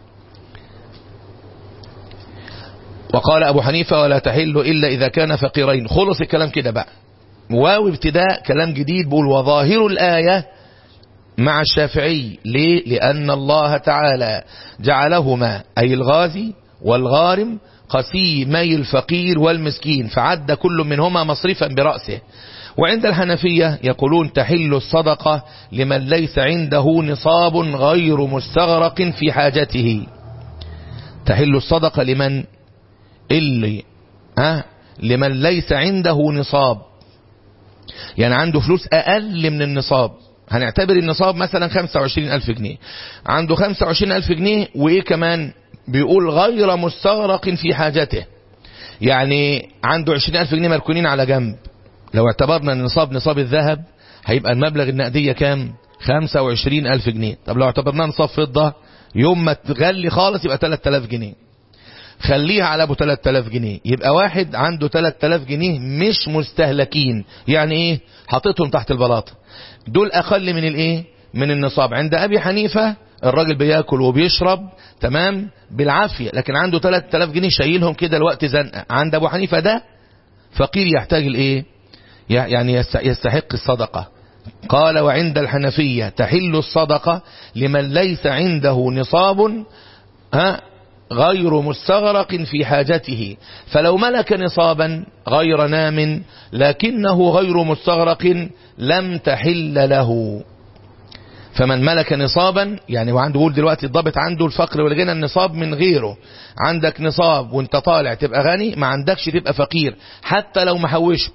وقال ابو حنيفة ولا تحل الا اذا كان فقيرين خلص الكلام كده بقى واو ابتداء كلام جديد بقول وظاهر الآية مع الشافعي ليه لأن الله تعالى جعلهما أي الغازي والغارم قسيمي الفقير والمسكين فعد كل منهما مصرفا برأسه وعند الحنفية يقولون تحل الصدقة لمن ليس عنده نصاب غير مستغرق في حاجته تحل الصدقة لمن اللي ها لمن ليس عنده نصاب يعني عنده فلوس أقل من النصاب هنعتبر النصاب مثلا 25 ألف جنيه عنده 25 ألف جنيه وإيه كمان بيقول غير مستغرق في حاجته يعني عنده 20 ألف جنيه مركونين على جنب لو اعتبرنا النصاب نصاب الذهب هيبقى المبلغ النقدية كام 25 ألف جنيه طب لو اعتبرناه نصاب فضة يوم ما تغلي خالص يبقى 3000 جنيه خليها على ابو 3000 جنيه يبقى واحد عنده 3000 جنيه مش مستهلكين يعني ايه حاططهم تحت البلاطه دول اقل من الايه من النصاب عند ابي حنيفه الراجل بياكل وبيشرب تمام بالعافيه لكن عنده 3000 جنيه شايلهم كده الوقت زنقه عند ابو حنيفه ده فقير يحتاج الايه يعني يستحق الصدقه قال وعند الحنفيه تحل الصدقه لمن ليس عنده نصاب ها غير مستغرق في حاجته فلو ملك نصابا غير نام لكنه غير مستغرق لم تحل له فمن ملك نصابا يعني وعنده يقول دلوقتي الضابط عنده الفقر والغنى النصاب من غيره عندك نصاب وانت طالع تبقى غني ما عندكش تبقى فقير حتى لو محوشه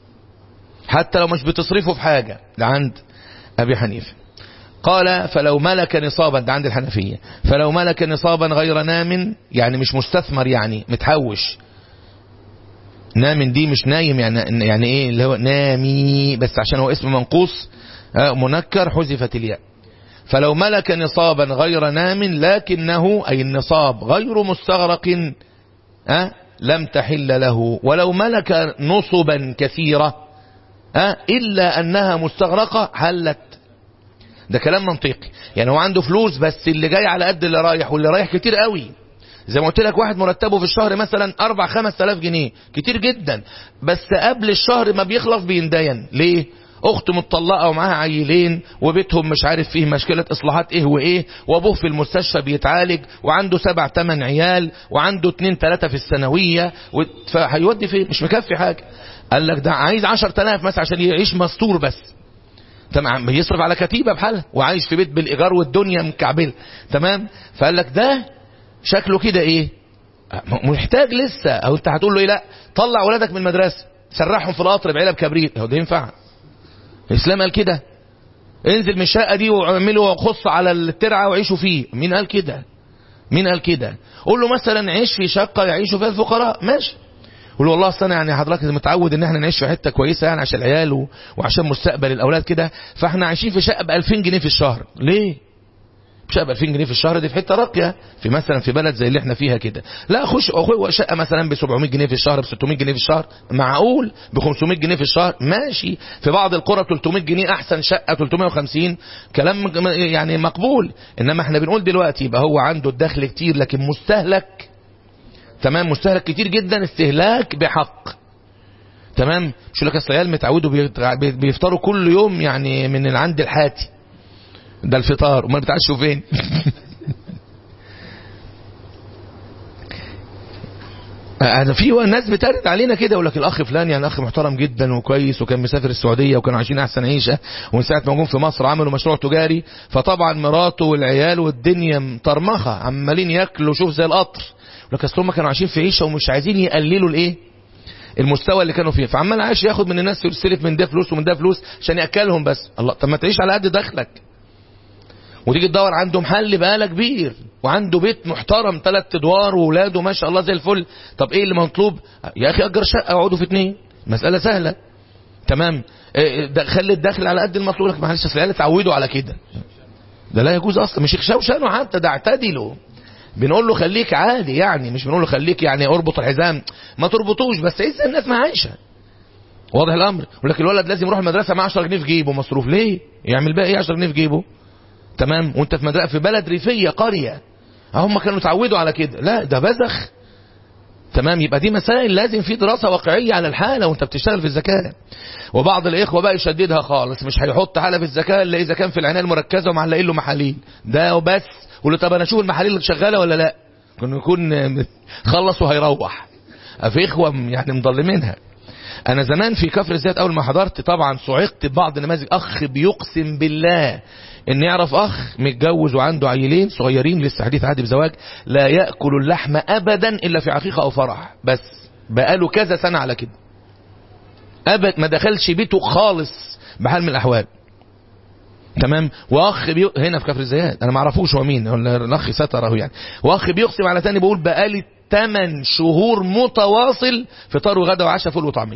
حتى لو مش بتصرفه في حاجة ده عند أبي حنيفه قال فلو ملك نصابا ده عند الحنفية فلو ملك نصابا غير نام يعني مش مستثمر يعني متحوش نام دي مش نايم يعني يعني ايه اللي هو نامي بس عشان هو اسم منقوص منكر حذفت الياء فلو ملك نصابا غير نام لكنه أي النصاب غير مستغرق أه لم تحل له ولو ملك نصبا كثيرة أه إلا أنها مستغرقة حلت ده كلام منطقي يعني هو عنده فلوس بس اللي جاي على قد اللي رايح واللي رايح كتير قوي زي ما قلت لك واحد مرتبه في الشهر مثلا 4 5000 جنيه كتير جدا بس قبل الشهر ما بيخلص بيندين ليه اخته متطلقه ومعاها عيلين وبيتهم مش عارف فيه مشكله اصلاحات ايه وايه وابوه في المستشفى بيتعالج وعنده سبع ثمان عيال وعنده اتنين ثلاثه في الثانويه فهيودي فين مش مكفي حاجه قال لك ده عايز 10000 مثلا عشان يعيش مستور بس تمام بيصرف على كتيبة بحالها وعايش في بيت بالإيجار والدنيا مكعبلة تمام فقال لك ده شكله كده ايه محتاج لسه او انت هتقول له ايه لا طلع ولادك من المدرسة سرحهم في القطر بعلب كبريت هو ده ينفع الاسلام قال كده انزل من الشقة دي واعملوا خص على الترعة وعيشوا فيه مين قال كده مين قال كده قول له مثلا عيش في شقة يعيشوا فيها الفقراء ماشي قول له والله اصل انا يعني حضرتك متعود ان احنا نعيش في حته كويسه يعني عشان العيال و... وعشان مستقبل الاولاد كده فاحنا عايشين في شقه ب 2000 جنيه في الشهر ليه شقه ب 2000 جنيه في الشهر دي في حته راقيه في مثلا في بلد زي اللي احنا فيها كده لا خش اخوي شقه مثلا ب 700 جنيه في الشهر ب 600 جنيه في الشهر معقول ب 500 جنيه في الشهر ماشي في بعض القرى 300 جنيه احسن شقه 350 كلام يعني مقبول انما احنا بنقول دلوقتي يبقى هو عنده الدخل كتير لكن مستهلك تمام مستهلك كتير جدا استهلاك بحق تمام مش لك اصل العيال متعودوا بيفطروا كل يوم يعني من العند الحاتي ده الفطار امال بتعشوا فين انا في ناس بترد علينا كده يقول لك الاخ فلان يعني اخ محترم جدا وكويس وكان مسافر السعوديه وكانوا عايشين احسن عيشه ومن ساعه ما جم في مصر عملوا مشروع تجاري فطبعا مراته والعيال والدنيا مطرمخه عمالين ياكلوا شوف زي القطر لك اصل هم كانوا عايشين في عيشه ومش عايزين يقللوا الايه المستوى اللي كانوا فيه فعمال عايش ياخد من الناس يستلف من ده فلوس ومن ده فلوس عشان ياكلهم بس الله طب ما تعيش على قد دخلك وتيجي تدور عنده محل بقاله كبير وعنده بيت محترم ثلاث ادوار واولاده ما شاء الله زي الفل طب ايه اللي مطلوب يا اخي اجر شقه واقعدوا في اتنين مساله سهله تمام خلي الدخل على قد المطلوب لك معلش اصل العيال اتعودوا على كده ده لا يجوز اصلا مش يخشوشنوا حتى ده اعتدلوا بنقول له خليك عادي يعني مش بنقول له خليك يعني اربط الحزام ما تربطوش بس عايز الناس ما عايشه واضح الامر يقول لك الولد لازم يروح المدرسه معاه 10 جنيه في جيبه مصروف ليه يعمل بقى ايه 10 جنيه في جيبه تمام وانت في مدرسه في بلد ريفيه قريه هم كانوا اتعودوا على كده لا ده بزخ تمام يبقى دي مسائل لازم في دراسه واقعيه على الحاله وانت بتشتغل في الزكاه وبعض الاخوه بقى يشددها خالص مش هيحط حاله في الزكاه الا اذا كان في العنايه المركزه ومعلقين له محاليل ده وبس قول له طب انا اشوف المحاليل اللي شغاله ولا لا كنا يكون خلص وهيروح في اخوه يعني مضلمينها انا زمان في كفر الزيت اول ما حضرت طبعا صعقت ببعض النماذج اخ بيقسم بالله ان يعرف اخ متجوز وعنده عيلين صغيرين لسه حديث عهد بزواج لا ياكل اللحم ابدا الا في عقيقه او فرح بس بقاله كذا سنه على كده ابد ما دخلش بيته خالص بحال من الاحوال تمام واخ بي... هنا في كفر الزيات انا ما اعرفوش هو مين الاخ ستره يعني واخ بيقسم على تاني بيقول بقالي 8 شهور متواصل فطار وغدا وعشاء فول وطعميه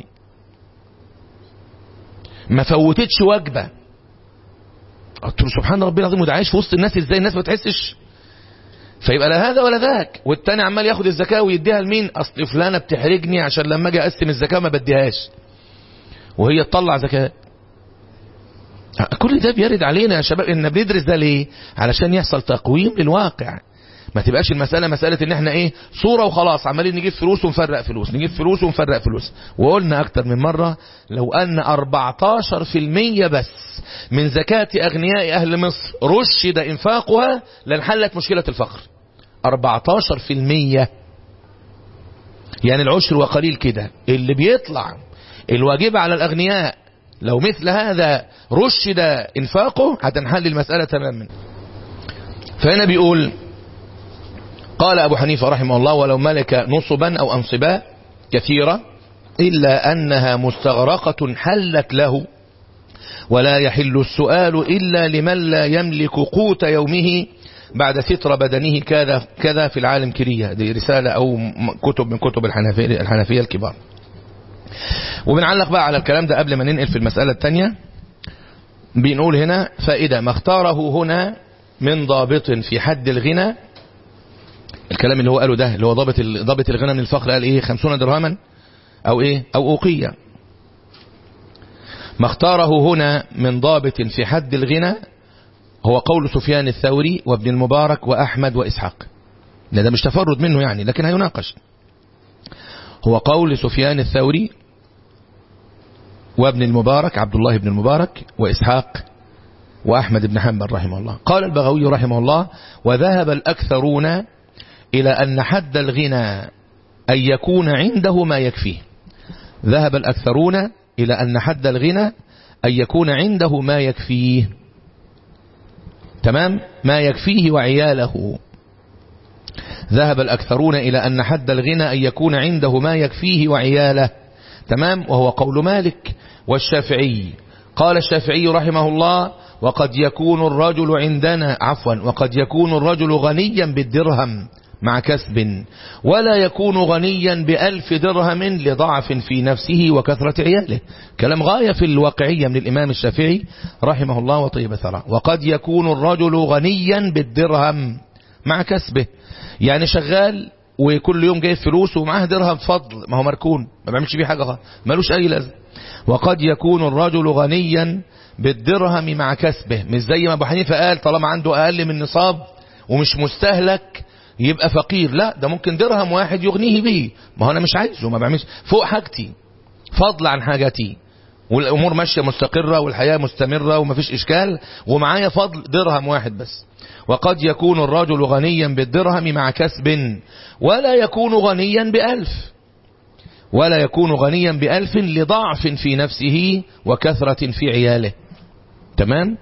ما فوتتش وجبه قلت له سبحان ربي العظيم وده عايش في وسط الناس ازاي الناس ما تحسش فيبقى لا هذا ولا ذاك والتاني عمال ياخد الزكاه ويديها لمين اصل فلانه بتحرجني عشان لما اجي اقسم الزكاه ما بديهاش وهي تطلع زكاه كل ده بيرد علينا يا شباب ان بندرس ده ليه علشان يحصل تقويم للواقع ما تبقاش المسألة مسألة ان احنا ايه صورة وخلاص عمالين نجيب فلوس ونفرق فلوس نجيب فلوس ونفرق فلوس وقلنا اكتر من مرة لو ان 14% بس من زكاة اغنياء اهل مصر رشد انفاقها لانحلت مشكلة الفقر 14% يعني العشر وقليل كده اللي بيطلع الواجب على الاغنياء لو مثل هذا رشد انفاقه هتنحل المسألة تماما فهنا بيقول قال أبو حنيفة رحمه الله ولو ملك نصبا أو أنصبا كثيرة إلا أنها مستغرقة حلت له ولا يحل السؤال إلا لمن لا يملك قوت يومه بعد ستر بدنه كذا كذا في العالم كرية دي رسالة أو كتب من كتب الحنفية, الحنفية الكبار وبنعلق بقى على الكلام ده قبل ما ننقل في المسألة الثانية بنقول هنا فائدة ما اختاره هنا من ضابط في حد الغنى الكلام اللي هو قاله ده اللي هو ضابط ضابط الغنى من الفقر قال ايه خمسون درهما او ايه او اوقية ما اختاره هنا من ضابط في حد الغنى هو قول سفيان الثوري وابن المبارك واحمد واسحاق لا ده مش تفرد منه يعني لكن هيناقش هو قول سفيان الثوري وابن المبارك عبد الله بن المبارك وإسحاق وأحمد بن حنبل رحمه الله قال البغوي رحمه الله وذهب الأكثرون إلى أن حد الغنى أن يكون عنده ما يكفيه ذهب الأكثرون إلى أن حد الغنى أن يكون عنده ما يكفيه تمام ما يكفيه وعياله ذهب الأكثرون إلى أن حد الغنى أن يكون عنده ما يكفيه وعياله تمام وهو قول مالك والشافعي قال الشافعي رحمه الله وقد يكون الرجل عندنا عفوا وقد يكون الرجل غنيا بالدرهم مع كسب ولا يكون غنيا بألف درهم لضعف في نفسه وكثرة عياله كلام غاية في الواقعية من الإمام الشافعي رحمه الله وطيب ثرى وقد يكون الرجل غنيا بالدرهم مع كسبه يعني شغال وكل يوم جايب فلوس ومعاه درهم فضل ما هو مركون ما بيعملش بيه حاجة خالص ملوش أي لازمه وقد يكون الرجل غنيا بالدرهم مع كسبه مش زي ما ابو حنيفه قال طالما عنده أقل من نصاب ومش مستهلك يبقى فقير لا ده ممكن درهم واحد يغنيه به ما هو انا مش عايزه ما بعملش فوق حاجتي فضل عن حاجتي والامور ماشيه مستقره والحياه مستمره ومفيش اشكال ومعايا فضل درهم واحد بس وقد يكون الرجل غنيا بالدرهم مع كسب ولا يكون غنيا بألف ولا يكون غنيا بألف لضعف في نفسه وكثرة في عياله تمام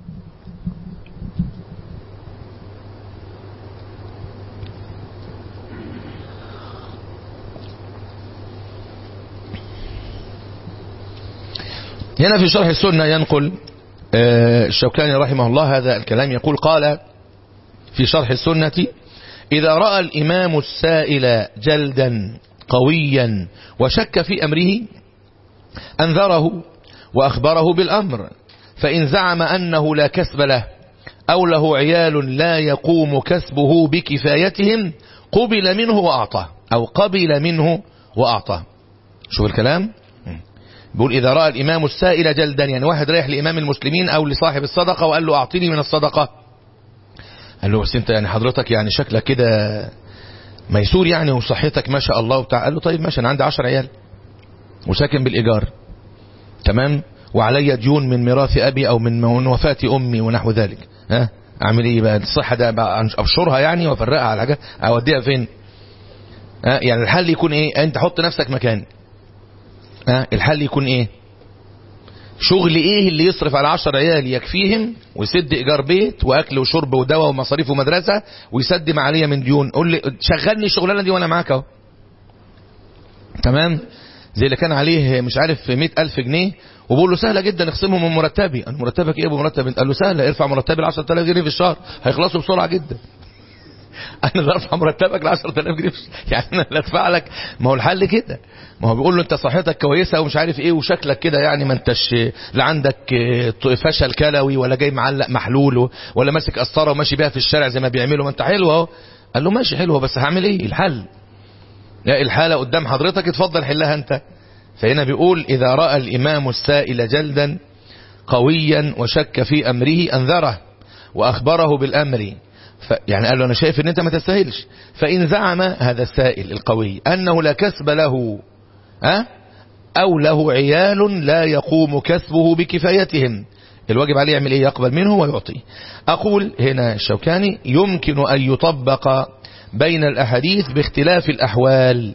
هنا في شرح السنة ينقل الشوكاني رحمه الله هذا الكلام يقول قال في شرح السنة إذا رأى الإمام السائل جلدا قويا وشك في أمره أنذره وأخبره بالأمر فإن زعم أنه لا كسب له أو له عيال لا يقوم كسبه بكفايتهم قبل منه وأعطاه أو قبل منه وأعطاه شوف الكلام بيقول إذا رأى الإمام السائل جلدا يعني واحد رايح لإمام المسلمين أو لصاحب الصدقة وقال له أعطيني من الصدقة قال له بس أنت يعني حضرتك يعني شكلك كده ميسور يعني وصحتك ما شاء الله وبتاع قال له طيب ماشي أنا عندي عشر عيال وساكن بالإيجار تمام وعلي ديون من ميراث أبي أو من وفاة أمي ونحو ذلك ها أعمل إيه بقى الصحة ده بقى أبشرها يعني وأفرقها على حاجة أوديها فين ها يعني الحل يكون إيه أنت حط نفسك مكان ها الحل يكون إيه شغل ايه اللي يصرف على عشر عيال يكفيهم ويسد ايجار بيت واكل وشرب ودواء ومصاريف ومدرسة ويسد ما عليا من ديون قول لي شغلني الشغلانه دي وانا معاك اهو تمام زي اللي كان عليه مش عارف مئة ألف جنيه وبقول له سهلة جدا اخصمهم من مرتبي أنا مرتبك ايه ابو مرتب قال له سهلة ارفع مرتبي ل 10000 جنيه في الشهر هيخلصوا بسرعة جدا انا اللي ارفع مرتبك ل 10000 جنيه يعني انا اللي ادفع لك ما هو الحل كده ما هو بيقول له انت صحتك كويسه ومش عارف ايه وشكلك كده يعني ما انتش لا عندك فشل كلوي ولا جاي معلق محلول ولا ماسك قسطره وماشي بيها في الشارع زي ما بيعملوا ما انت حلو اهو قال له ماشي حلوه بس هعمل ايه الحل لا الحاله قدام حضرتك اتفضل حلها انت فهنا بيقول اذا راى الامام السائل جلدا قويا وشك في امره انذره واخبره بالامر ف يعني قال له أنا شايف أن أنت ما تستاهلش فإن زعم هذا السائل القوي أنه لا كسب له أه؟ أو له عيال لا يقوم كسبه بكفايتهم الواجب عليه يعمل إيه يقبل منه ويعطي أقول هنا الشوكاني يمكن أن يطبق بين الأحاديث باختلاف الأحوال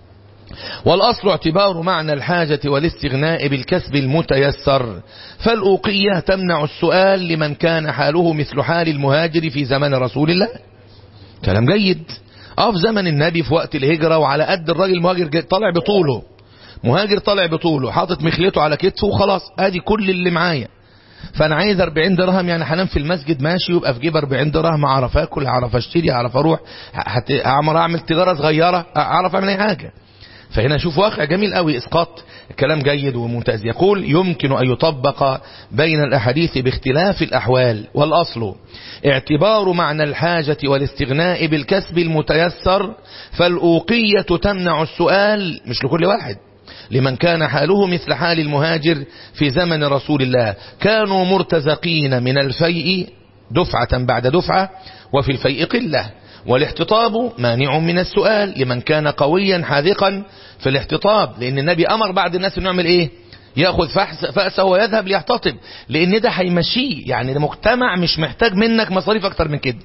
والأصل اعتبار معنى الحاجة والاستغناء بالكسب المتيسر فالأوقية تمنع السؤال لمن كان حاله مثل حال المهاجر في زمن رسول الله كلام جيد اه في زمن النبي في وقت الهجرة وعلى قد الراجل المهاجر طالع بطوله مهاجر طالع بطوله حاطط مخلته على كتفه وخلاص ادي كل اللي معايا فانا عايز 40 درهم يعني هنام في المسجد ماشي ويبقى في جيب 40 درهم اعرف اكل اعرف اشتري اعرف اروح اعمل اعمل تجاره صغيره اعرف اعمل اي حاجه فهنا شوف واقع جميل قوي اسقاط كلام جيد وممتاز يقول يمكن ان يطبق بين الاحاديث باختلاف الاحوال والاصل اعتبار معنى الحاجة والاستغناء بالكسب المتيسر فالاوقية تمنع السؤال مش لكل واحد لمن كان حاله مثل حال المهاجر في زمن رسول الله كانوا مرتزقين من الفيء دفعة بعد دفعة وفي الفيء قلة والاحتطاب مانع من السؤال لمن كان قويا حاذقا في الاحتطاب لأن النبي أمر بعض الناس انه يعمل إيه ياخذ فأسه ويذهب ليحتطب لأن ده هيمشيه يعني ده مجتمع مش محتاج منك مصاريف أكتر من كده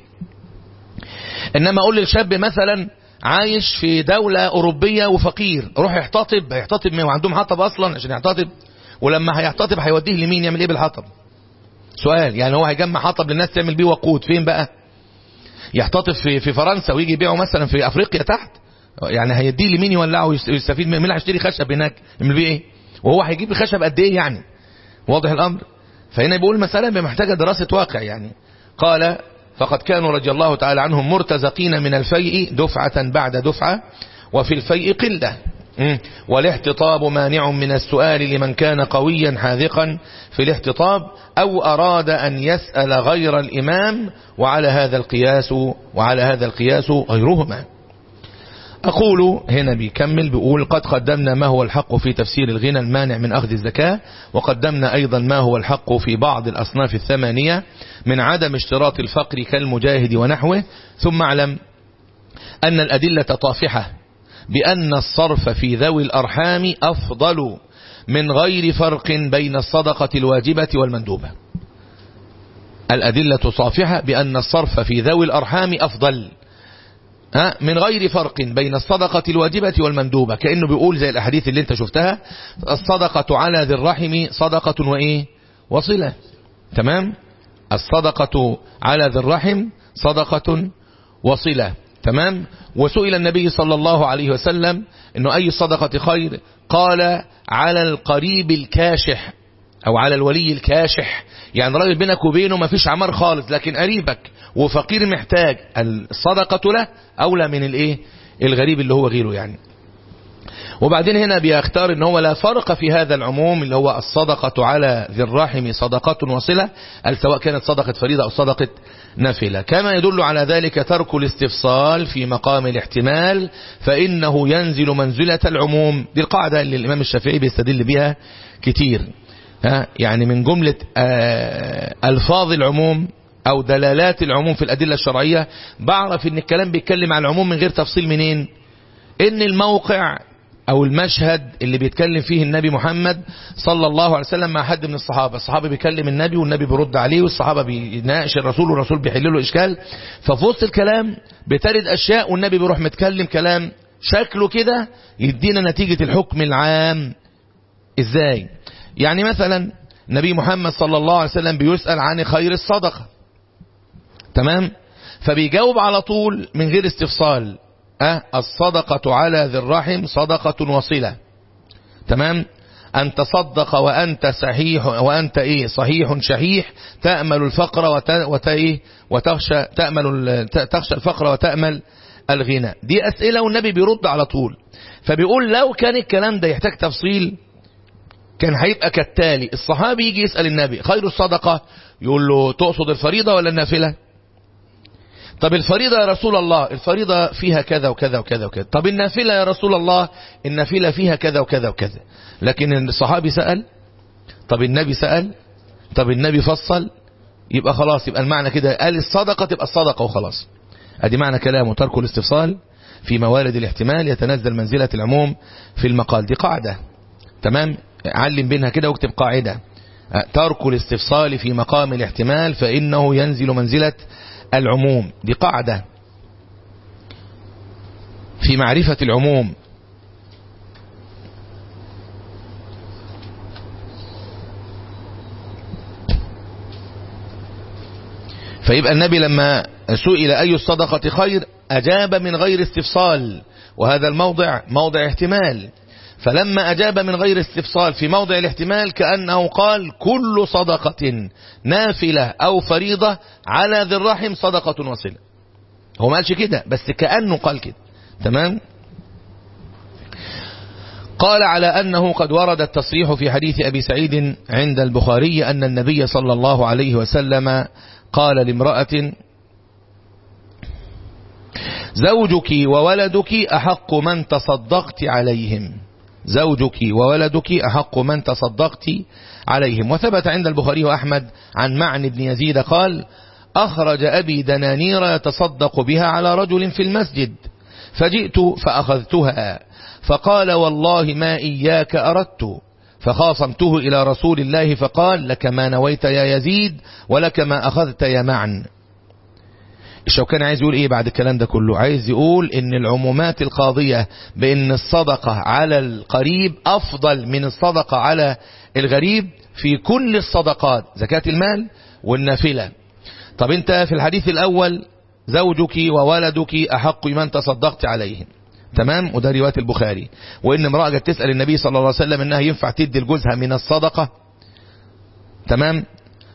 إنما أقول للشاب مثلا عايش في دولة أوروبية وفقير روح يحتطب هيحتطب مين وعندهم حطب أصلا عشان يحتطب ولما هيحتطب هيوديه لمين يعمل إيه بالحطب سؤال يعني هو هيجمع حطب للناس تعمل بيه وقود فين بقى يحتطب في في فرنسا ويجي يبيعه مثلا في افريقيا تحت يعني هيديه لمين يولعه ويستفيد مين اللي هيشتري خشب هناك يعمل بيه ايه وهو هيجيب الخشب قد ايه يعني واضح الامر فهنا بيقول مسألة محتاجة دراسة واقع يعني قال فقد كانوا رضي الله تعالى عنهم مرتزقين من الفيء دفعة بعد دفعة وفي الفيء قلة والاحتطاب مانع من السؤال لمن كان قويا حاذقا في الاحتطاب أو أراد أن يسأل غير الإمام وعلى هذا القياس وعلى هذا القياس غيرهما أقول هنا بيكمل بيقول قد قدمنا ما هو الحق في تفسير الغنى المانع من أخذ الزكاة وقدمنا أيضا ما هو الحق في بعض الأصناف الثمانية من عدم اشتراط الفقر كالمجاهد ونحوه ثم اعلم أن الأدلة طافحة بأن الصرف في ذوي الأرحام أفضل من غير فرق بين الصدقة الواجبة والمندوبة الأدلة صافحة بأن الصرف في ذوي الأرحام أفضل من غير فرق بين الصدقة الواجبة والمندوبة كأنه بيقول زي الأحاديث اللي انت شفتها الصدقة على ذي الرحم صدقة وإيه وصلة تمام الصدقة على ذي الرحم صدقة وصلة تمام وسئل النبي صلى الله عليه وسلم انه اي الصدقة خير قال على القريب الكاشح او على الولي الكاشح يعني راجل بينك وبينه ما فيش عمار خالص لكن قريبك وفقير محتاج الصدقة له اولى من الايه الغريب اللي هو غيره يعني وبعدين هنا بيختار ان هو لا فرق في هذا العموم اللي هو الصدقة على ذي الرحم صدقة وصلة سواء كانت صدقة فريضة او صدقة نافلة كما يدل على ذلك ترك الاستفصال في مقام الاحتمال فإنه ينزل منزلة العموم دي القاعدة اللي الإمام الشافعي بيستدل بها كتير ها يعني من جملة ألفاظ العموم أو دلالات العموم في الأدلة الشرعية بعرف ان الكلام بيتكلم عن العموم من غير تفصيل منين ان الموقع او المشهد اللي بيتكلم فيه النبي محمد صلى الله عليه وسلم مع حد من الصحابة الصحابة بيكلم النبي والنبي بيرد عليه والصحابة بيناقش الرسول والرسول بيحل له اشكال ففي وسط الكلام بترد اشياء والنبي بيروح متكلم كلام شكله كده يدينا نتيجة الحكم العام ازاي يعني مثلا النبي محمد صلى الله عليه وسلم بيسأل عن خير الصدقة تمام فبيجاوب على طول من غير استفصال أه الصدقة على ذي الرحم صدقة وصلة تمام أن تصدق وأنت صحيح وأنت إيه صحيح شحيح تأمل الفقر وت... وت... إيه وتخشى تأمل تخشى الفقر وتأمل الغنى دي أسئلة والنبي بيرد على طول فبيقول لو كان الكلام ده يحتاج تفصيل كان هيبقى كالتالي الصحابي يجي يسأل النبي خير الصدقة يقول له تقصد الفريضة ولا النافلة طب الفريضة يا رسول الله الفريضة فيها كذا وكذا وكذا وكذا طب النافلة يا رسول الله النافلة فيها كذا وكذا وكذا لكن الصحابي سأل طب النبي سأل طب النبي فصل يبقى خلاص يبقى المعنى كده قال الصدقة تبقى الصدقة وخلاص ادي معنى كلامه ترك الاستفصال في موارد الاحتمال يتنزل منزلة العموم في المقال دي قاعدة تمام علم بينها كده واكتب قاعدة ترك الاستفصال في مقام الاحتمال فإنه ينزل منزلة العموم دي قاعدة في معرفة العموم فيبقى النبي لما سئل أي الصدقة خير أجاب من غير استفصال وهذا الموضع موضع احتمال فلما أجاب من غير استفصال في موضع الاحتمال كأنه قال كل صدقة نافلة أو فريضة على ذي الرحم صدقة وصلة هو ما قالش كده بس كأنه قال كده تمام قال على أنه قد ورد التصريح في حديث أبي سعيد عند البخاري أن النبي صلى الله عليه وسلم قال لامرأة زوجك وولدك أحق من تصدقت عليهم زوجك وولدك أحق من تصدقت عليهم وثبت عند البخاري وأحمد عن معن بن يزيد قال أخرج أبي دنانير يتصدق بها على رجل في المسجد فجئت فأخذتها فقال والله ما إياك أردت فخاصمته إلى رسول الله فقال لك ما نويت يا يزيد ولك ما أخذت يا معن الشوكاني عايز يقول ايه بعد الكلام ده كله عايز يقول ان العمومات القاضية بان الصدقة على القريب افضل من الصدقة على الغريب في كل الصدقات زكاة المال والنافلة طب انت في الحديث الاول زوجك وولدك احق من تصدقت عليهم تمام وده رواية البخاري وان امرأة جت تسأل النبي صلى الله عليه وسلم انها ينفع تدي لجوزها من الصدقة تمام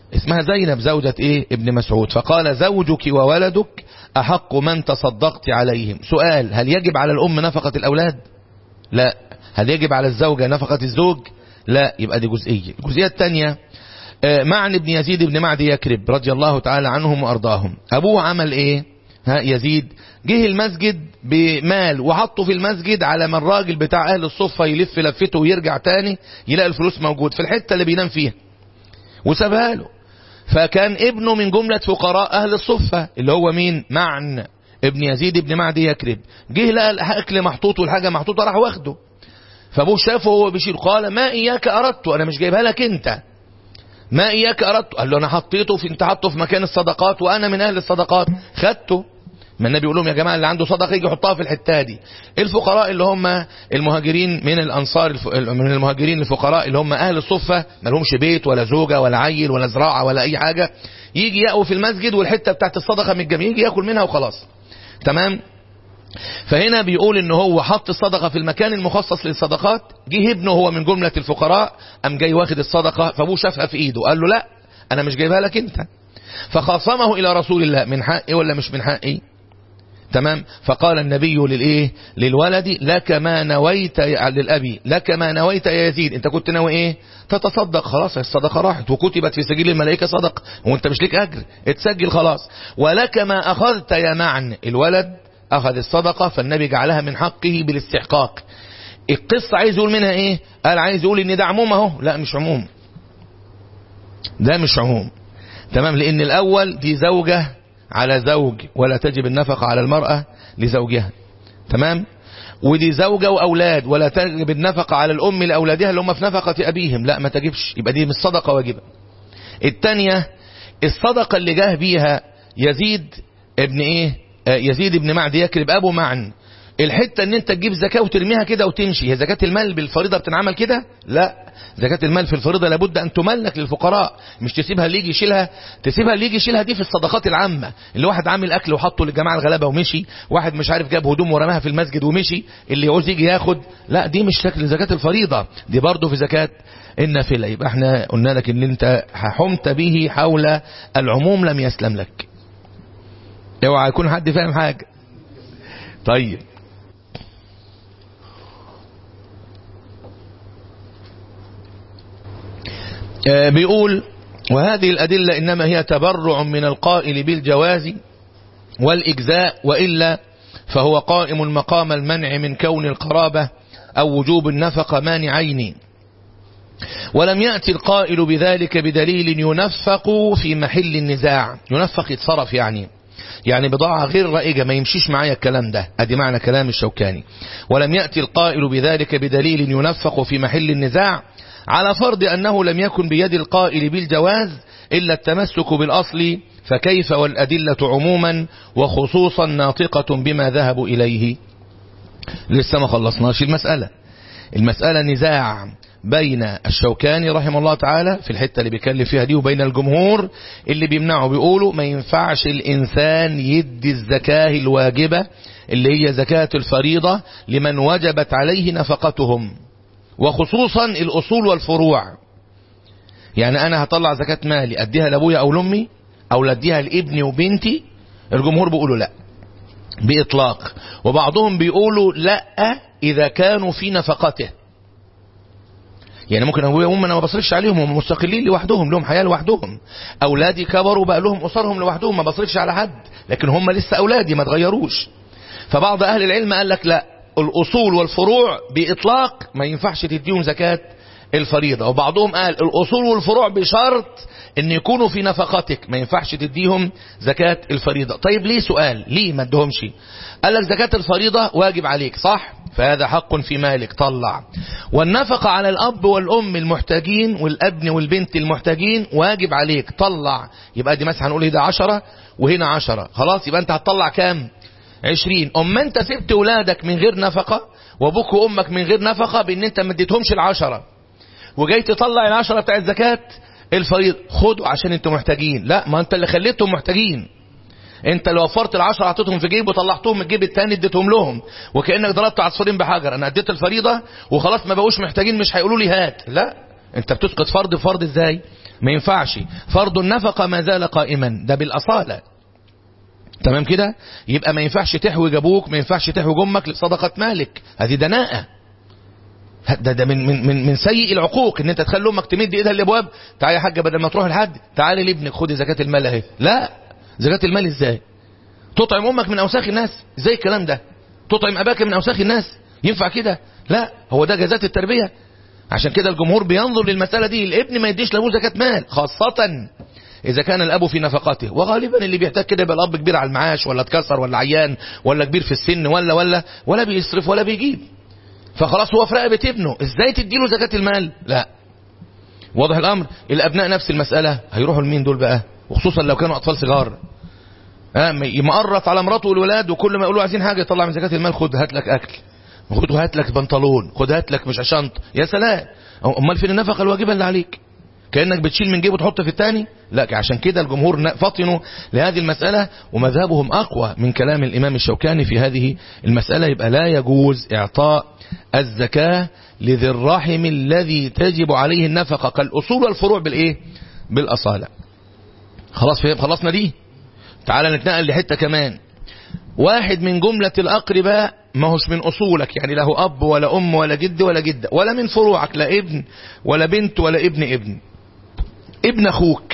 اسمها زينب زوجة ايه ابن مسعود فقال زوجك وولدك احق من تصدقت عليهم سؤال هل يجب على الام نفقة الاولاد لا هل يجب على الزوجة نفقة الزوج لا يبقى دي جزئية الجزئية الثانية معن بن يزيد بن معدي يكرب رضي الله تعالى عنهم وارضاهم ابوه عمل ايه ها يزيد جه المسجد بمال وحطه في المسجد على ما الراجل بتاع اهل الصفة يلف لفته ويرجع تاني يلاقي الفلوس موجود في الحتة اللي بينام فيها وسابها له فكان ابنه من جملة فقراء اهل الصفة اللي هو مين معن ابن يزيد ابن معدي يكرب جه لقى الاكل محطوط والحاجة محطوطة راح واخده فابوه شافه وهو بيشيل قال ما اياك اردت انا مش جايبها لك انت ما اياك اردت قال له انا حطيته في انت حطه في مكان الصدقات وانا من اهل الصدقات خدته ما النبي يقول لهم يا جماعه اللي عنده صدقه يجي يحطها في الحته دي الفقراء اللي هم المهاجرين من الانصار الف... من المهاجرين الفقراء اللي هم اهل الصفه ما لهمش بيت ولا زوجه ولا عيل ولا زراعه ولا اي حاجه يجي يقوا في المسجد والحته بتاعت الصدقه من الجميع يجي ياكل منها وخلاص تمام فهنا بيقول ان هو حط الصدقه في المكان المخصص للصدقات جه ابنه هو من جمله الفقراء قام جاي واخد الصدقه فابوه شافها في ايده قال له لا انا مش جايبها لك انت فخاصمه الى رسول الله من حقي ولا مش من حقي تمام فقال النبي للايه للولد لك ما نويت للابي لك ما نويت يا يزيد انت كنت ناوي ايه تتصدق خلاص الصدقه راحت وكتبت في سجل الملائكه صدق وانت مش ليك اجر اتسجل خلاص ولك ما اخذت يا معن الولد اخذ الصدقه فالنبي جعلها من حقه بالاستحقاق القصه عايز يقول منها ايه قال عايز يقول ان ده عموم اهو لا مش عموم ده مش عموم تمام لان الاول دي زوجه على زوج ولا تجب النفقة على المرأة لزوجها تمام ودي زوجة وأولاد ولا تجب النفقة على الأم لأولادها اللي هم في نفقة أبيهم لا ما تجبش يبقى دي مش صدقة واجبة التانية الصدقة اللي جاه بيها يزيد ابن ايه آه يزيد ابن معد يكرب أبو معن الحتة ان انت تجيب زكاة وترميها كده وتمشي هي زكاة المال بالفريضة بتنعمل كده لا زكاة المال في الفريضة لابد ان تملك للفقراء مش تسيبها اللي يجي يشيلها تسيبها اللي يجي يشيلها دي في الصدقات العامة اللي واحد عامل اكل وحطه للجماعة الغلابة ومشي واحد مش عارف جاب هدوم ورماها في المسجد ومشي اللي يعوز يجي ياخد لا دي مش شكل زكاة الفريضة دي برضه في زكاة النافلة يبقى احنا قلنا لك ان انت حمت به حول العموم لم يسلم لك اوعى يكون حد فاهم حاجة طيب بيقول وهذه الأدلة إنما هي تبرع من القائل بالجواز والإجزاء وإلا فهو قائم مقام المنع من كون القرابة أو وجوب النفقة مانعين ولم يأتي القائل بذلك بدليل ينفق في محل النزاع ينفق يتصرف يعني يعني بضاعة غير رائجة ما يمشيش معايا الكلام ده ادي معنى كلام الشوكاني ولم يأتي القائل بذلك بدليل ينفق في محل النزاع على فرض أنه لم يكن بيد القائل بالجواز إلا التمسك بالأصل فكيف والأدلة عموما وخصوصا ناطقة بما ذهبوا إليه لسه ما خلصناش المسألة المسألة نزاع بين الشوكاني رحمه الله تعالى في الحتة اللي بيكلم فيها دي وبين الجمهور اللي بيمنعوا بيقولوا ما ينفعش الإنسان يدي الزكاة الواجبة اللي هي زكاة الفريضة لمن وجبت عليه نفقتهم وخصوصا الأصول والفروع يعني أنا هطلع زكاة مالي أديها لأبويا أو لأمي أو أديها لابني وبنتي الجمهور بيقولوا لا بإطلاق وبعضهم بيقولوا لا إذا كانوا في نفقته يعني ممكن ابويا وامي انا ما بصرفش عليهم هم مستقلين لوحدهم لهم حياه لوحدهم اولادي كبروا بقى لهم اسرهم لوحدهم ما بصرفش على حد لكن هم لسه اولادي ما اتغيروش فبعض اهل العلم قال لك لا الاصول والفروع باطلاق ما ينفعش تديهم زكاه الفريضه وبعضهم قال الاصول والفروع بشرط ان يكونوا في نفقتك ما ينفعش تديهم زكاه الفريضه طيب ليه سؤال ليه ما ادهمش قال لك زكاه الفريضه واجب عليك صح فهذا حق في مالك طلع والنفقة على الأب والأم المحتاجين والابن والبنت المحتاجين واجب عليك طلع يبقى دي مثلا هنقول ده عشرة وهنا عشرة خلاص يبقى انت هتطلع كام عشرين أما انت سبت ولادك من غير نفقة وابوك وامك من غير نفقة بان انت ما اديتهمش العشرة وجاي تطلع العشرة بتاع الزكاة الفريض خدوا عشان انتوا محتاجين لا ما انت اللي خليتهم محتاجين انت اللي وفرت العشرة حطيتهم في جيب وطلعتهم من الجيب التاني اديتهم لهم وكأنك ضربت عصفورين بحجر انا اديت الفريضة وخلاص ما بقوش محتاجين مش هيقولوا لي هات لا انت بتسقط فرض فرض ازاي ما ينفعش فرض النفقة ما زال قائما ده بالأصالة تمام كده يبقى ما ينفعش تحوج ابوك ما ينفعش تحوج امك لصدقة مالك هذه دناءة ده ده من من من من سيء العقوق ان انت تخلي امك تمد ايدها للابواب تعالى يا حاجه بدل ما تروح لحد تعالي لابنك خدي زكاه المال اهي لا زكاه المال ازاي تطعم امك من اوساخ الناس ازاي الكلام ده تطعم اباك من اوساخ الناس ينفع كده لا هو ده جزات التربيه عشان كده الجمهور بينظر للمساله دي الابن ما يديش لابوه زكاه مال خاصه إذا كان الأب في نفقاته وغالبا اللي بيحتاج كده يبقى الأب كبير على المعاش ولا اتكسر ولا عيان ولا كبير في السن ولا ولا ولا بيصرف ولا بيجيب فخلاص هو في رقبة ابنه ازاي تديله زكاة المال لا واضح الأمر الأبناء نفس المسألة هيروحوا لمين دول بقى وخصوصا لو كانوا أطفال صغار ها يمقرط على مراته والولاد وكل ما يقولوا عايزين حاجة يطلع من زكاة المال خد هات لك أكل خد هات لك بنطلون خد هات لك مش شنط يا سلام امال فين النفقة الواجبة اللي عليك كأنك بتشيل من جيبه وتحط في الثاني لا عشان كده الجمهور فطنوا لهذه المسألة ومذهبهم أقوى من كلام الإمام الشوكاني في هذه المسألة يبقى لا يجوز إعطاء الزكاة لذي الرحم الذي تجب عليه النفقة كالأصول والفروع بالإيه بالأصالة خلاص فهم خلصنا دي تعال نتنقل لحتة كمان واحد من جملة الأقرباء ما هوش من أصولك يعني له أب ولا أم ولا جد ولا جدة ولا من فروعك لا ابن ولا بنت ولا ابن ابن ابن أخوك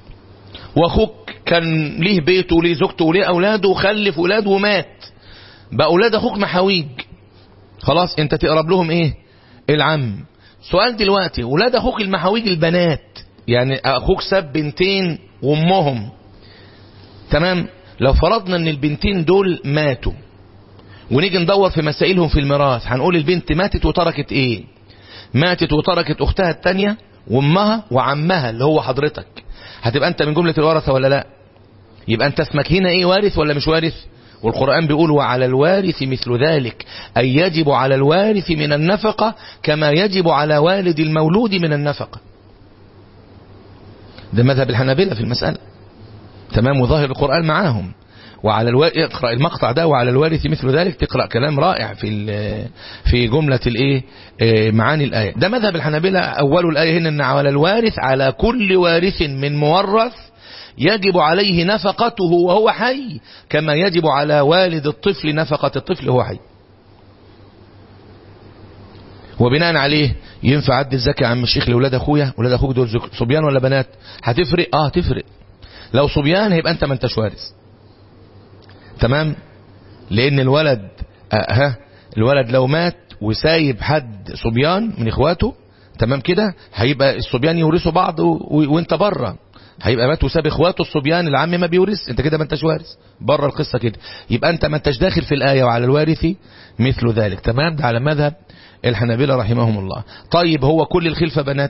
وأخوك كان ليه بيته وليه زوجته وليه أولاده وخلف أولاده ومات بقى أولاد أخوك محاويج خلاص أنت تقرب لهم إيه العم سؤال دلوقتي أولاد أخوك المحاويج البنات يعني أخوك ساب بنتين وأمهم تمام لو فرضنا ان البنتين دول ماتوا ونيجي ندور في مسائلهم في الميراث هنقول البنت ماتت وتركت ايه ماتت وتركت اختها التانية وامها وعمها اللي هو حضرتك هتبقى انت من جملة الورثة ولا لا يبقى انت اسمك هنا ايه وارث ولا مش وارث والقرآن بيقول وعلى الوارث مثل ذلك أي يجب على الوارث من النفقة كما يجب على والد المولود من النفقة ده مذهب الحنابلة في المسألة تمام وظاهر القرآن معاهم وعلى الو... اقرأ المقطع ده وعلى الوارث مثل ذلك تقرأ كلام رائع في في جملة الايه معاني الآية ده مذهب الحنابلة أول الآية هنا أن على الوارث على كل وارث من مورث يجب عليه نفقته وهو حي كما يجب على والد الطفل نفقة الطفل وهو حي وبناء عليه ينفع عد الزكاة يا عم الشيخ لأولاد أخويا أولاد أخوك دول صبيان ولا بنات هتفرق اه تفرق لو صبيان هيبقى انت ما انتش وارث تمام لان الولد آه ها الولد لو مات وسايب حد صبيان من اخواته تمام كده هيبقى الصبيان يورثوا بعض و... و... وانت بره هيبقى مات وساب اخواته الصبيان العم ما بيورث انت كده ما انتش وارث بره القصه كده يبقى انت ما انتش داخل في الايه وعلى الوارث مثل ذلك تمام ده على مذهب الحنابلة رحمهم الله طيب هو كل الخلفه بنات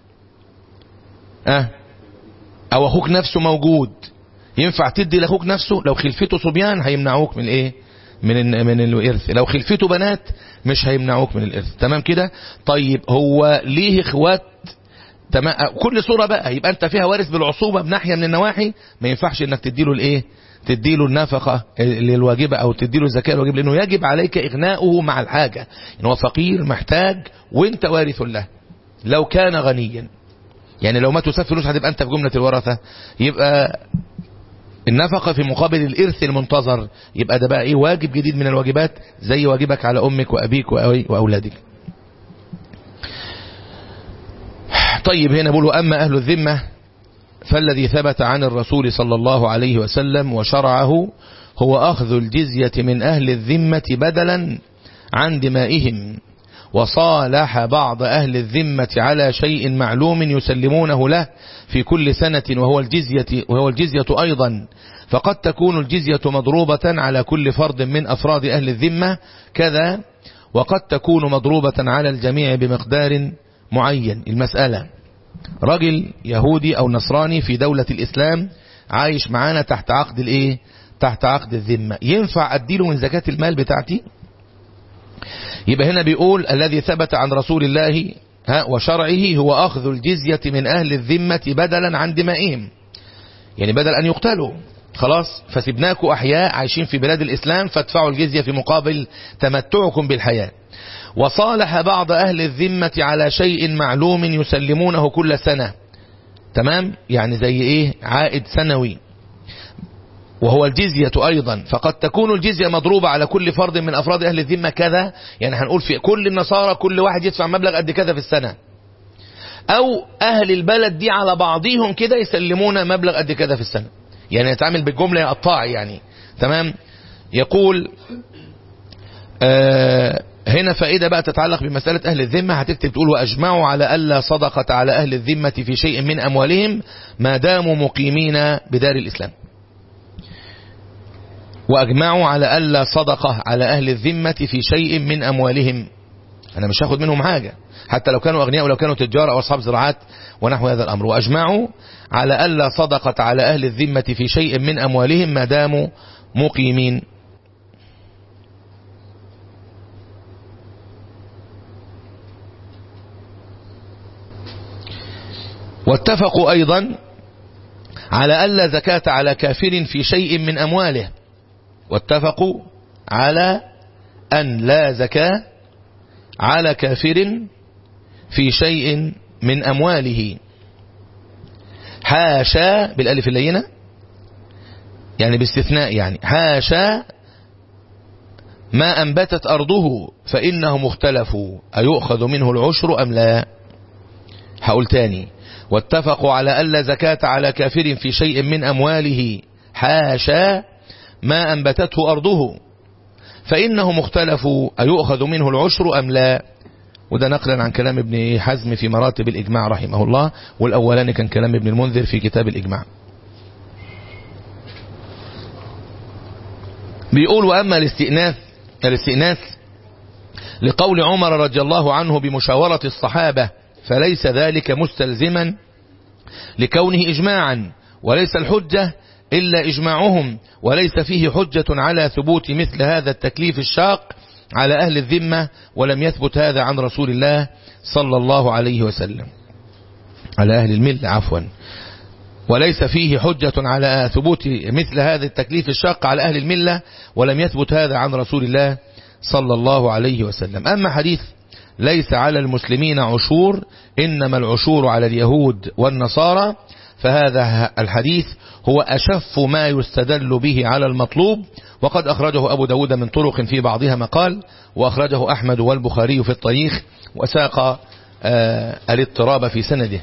اه او اخوك نفسه موجود ينفع تدي لاخوك نفسه لو خلفته صبيان هيمنعوك من ايه من من الارث لو خلفته بنات مش هيمنعوك من الارث تمام كده طيب هو ليه اخوات تمام كل صوره بقى يبقى انت فيها وارث بالعصوبه بناحيه من النواحي ما ينفعش انك تديله الايه تديله النفقة للواجبة او تديله الزكاة الواجبة لانه يجب عليك اغناؤه مع الحاجة ان هو فقير محتاج وانت وارث له لو كان غنيا يعني لو ما تساب فلوس هتبقى انت في جملة الورثة يبقى النفقة في مقابل الإرث المنتظر يبقى ده بقى إيه واجب جديد من الواجبات زي واجبك على أمك وأبيك وأولادك طيب هنا بقولوا أما أهل الذمة فالذي ثبت عن الرسول صلى الله عليه وسلم وشرعه هو أخذ الجزية من أهل الذمة بدلا عن دمائهم وصالح بعض أهل الذمة على شيء معلوم يسلمونه له في كل سنة وهو الجزية, وهو الجزية أيضا فقد تكون الجزية مضروبة على كل فرد من أفراد أهل الذمة كذا وقد تكون مضروبة على الجميع بمقدار معين المسألة رجل يهودي أو نصراني في دولة الإسلام عايش معانا تحت عقد الإيه تحت عقد الذمة ينفع أديله من زكاة المال بتاعتي يبقى هنا بيقول الذي ثبت عن رسول الله ها وشرعه هو أخذ الجزية من أهل الذمة بدلا عن دمائهم يعني بدل أن يقتلوا خلاص فسبناكم أحياء عايشين في بلاد الإسلام فادفعوا الجزية في مقابل تمتعكم بالحياة وصالح بعض أهل الذمة على شيء معلوم يسلمونه كل سنة تمام يعني زي ايه عائد سنوي وهو الجزية أيضا فقد تكون الجزية مضروبة على كل فرد من أفراد أهل الذمة كذا يعني هنقول في كل النصارى كل واحد يدفع مبلغ قد كذا في السنة أو أهل البلد دي على بعضهم كده يسلمون مبلغ قد كذا في السنة يعني يتعامل بالجملة يقطع يعني تمام يقول آه هنا فائدة بقى تتعلق بمسألة أهل الذمة هتكتب تقول وأجمعوا على ألا صدقة على أهل الذمة في شيء من أموالهم ما داموا مقيمين بدار الإسلام وأجمعوا على ألا صدقة على أهل الذمة في شيء من أموالهم أنا مش هاخد منهم حاجة حتى لو كانوا أغنياء ولو كانوا تجار أو أصحاب زراعات ونحو هذا الأمر وأجمعوا على ألا صدقة على أهل الذمة في شيء من أموالهم ما داموا مقيمين واتفقوا أيضا على ألا زكاة على كافر في شيء من أمواله واتفقوا على أن لا زكاة على كافر في شيء من أمواله حاشا بالألف اللينة يعني باستثناء يعني حاشا ما أنبتت أرضه فإنهم اختلفوا أيؤخذ منه العشر أم لا هقول تاني واتفقوا على ألا زكاة على كافر في شيء من أمواله حاشا ما أنبتته أرضه فإنهم اختلفوا أيؤخذ منه العشر أم لا وده نقلا عن كلام ابن حزم في مراتب الإجماع رحمه الله والأولاني كان كلام ابن المنذر في كتاب الإجماع بيقول وأما الاستئناث الاستئناث لقول عمر رضي الله عنه بمشاورة الصحابة فليس ذلك مستلزما لكونه إجماعا وليس الحجة إلا إجماعهم وليس فيه حجة على ثبوت مثل هذا التكليف الشاق على أهل الذمة ولم يثبت هذا عن رسول الله صلى الله عليه وسلم على أهل الملة عفوا وليس فيه حجة على ثبوت مثل هذا التكليف الشاق على أهل الملة ولم يثبت هذا عن رسول الله صلى الله عليه وسلم أما حديث ليس على المسلمين عشور إنما العشور على اليهود والنصارى فهذا الحديث هو أشف ما يستدل به على المطلوب وقد أخرجه أبو داود من طرق في بعضها مقال وأخرجه أحمد والبخاري في الطريق وساق آه الاضطراب في سنده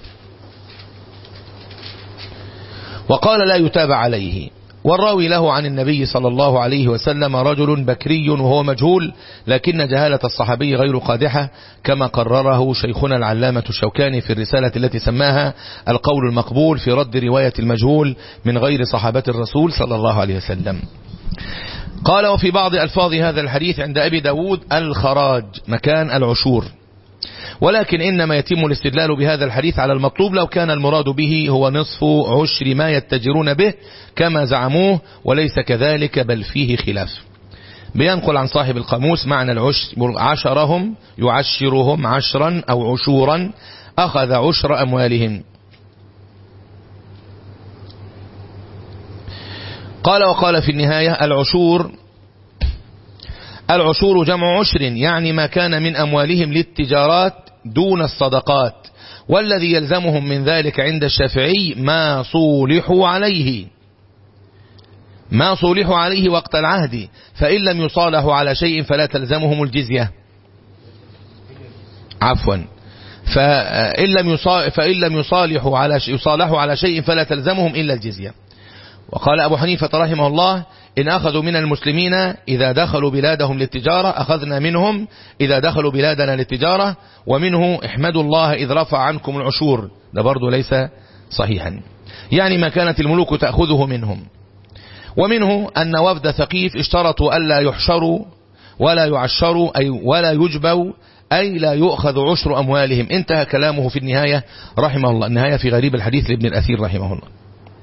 وقال لا يتابع عليه والراوي له عن النبي صلى الله عليه وسلم رجل بكري وهو مجهول لكن جهالة الصحابي غير قادحة كما قرره شيخنا العلامة الشوكاني في الرسالة التي سماها القول المقبول في رد رواية المجهول من غير صحابة الرسول صلى الله عليه وسلم قال وفي بعض ألفاظ هذا الحديث عند أبي داود الخراج مكان العشور ولكن إنما يتم الاستدلال بهذا الحديث على المطلوب لو كان المراد به هو نصف عشر ما يتجرون به كما زعموه وليس كذلك بل فيه خلاف بينقل عن صاحب القاموس معنى العشر عشرهم يعشرهم عشرا أو عشورا أخذ عشر أموالهم قال وقال في النهاية العشور العشور جمع عشر يعني ما كان من أموالهم للتجارات دون الصدقات والذي يلزمهم من ذلك عند الشافعي ما صولحوا عليه ما صولحوا عليه وقت العهد فإن لم يصالحوا على شيء فلا تلزمهم الجزية عفوا فإن لم فإن لم يصالحوا على يصالحوا على شيء فلا تلزمهم إلا الجزية وقال أبو حنيفة رحمه الله إن أخذوا من المسلمين إذا دخلوا بلادهم للتجارة أخذنا منهم إذا دخلوا بلادنا للتجارة ومنه احمدوا الله إذ رفع عنكم العشور ده برضو ليس صحيحا يعني ما كانت الملوك تأخذه منهم ومنه أن وفد ثقيف اشترطوا ألا يحشروا ولا يعشروا أي ولا يجبوا أي لا يؤخذ عشر أموالهم انتهى كلامه في النهاية رحمه الله النهاية في غريب الحديث لابن الأثير رحمه الله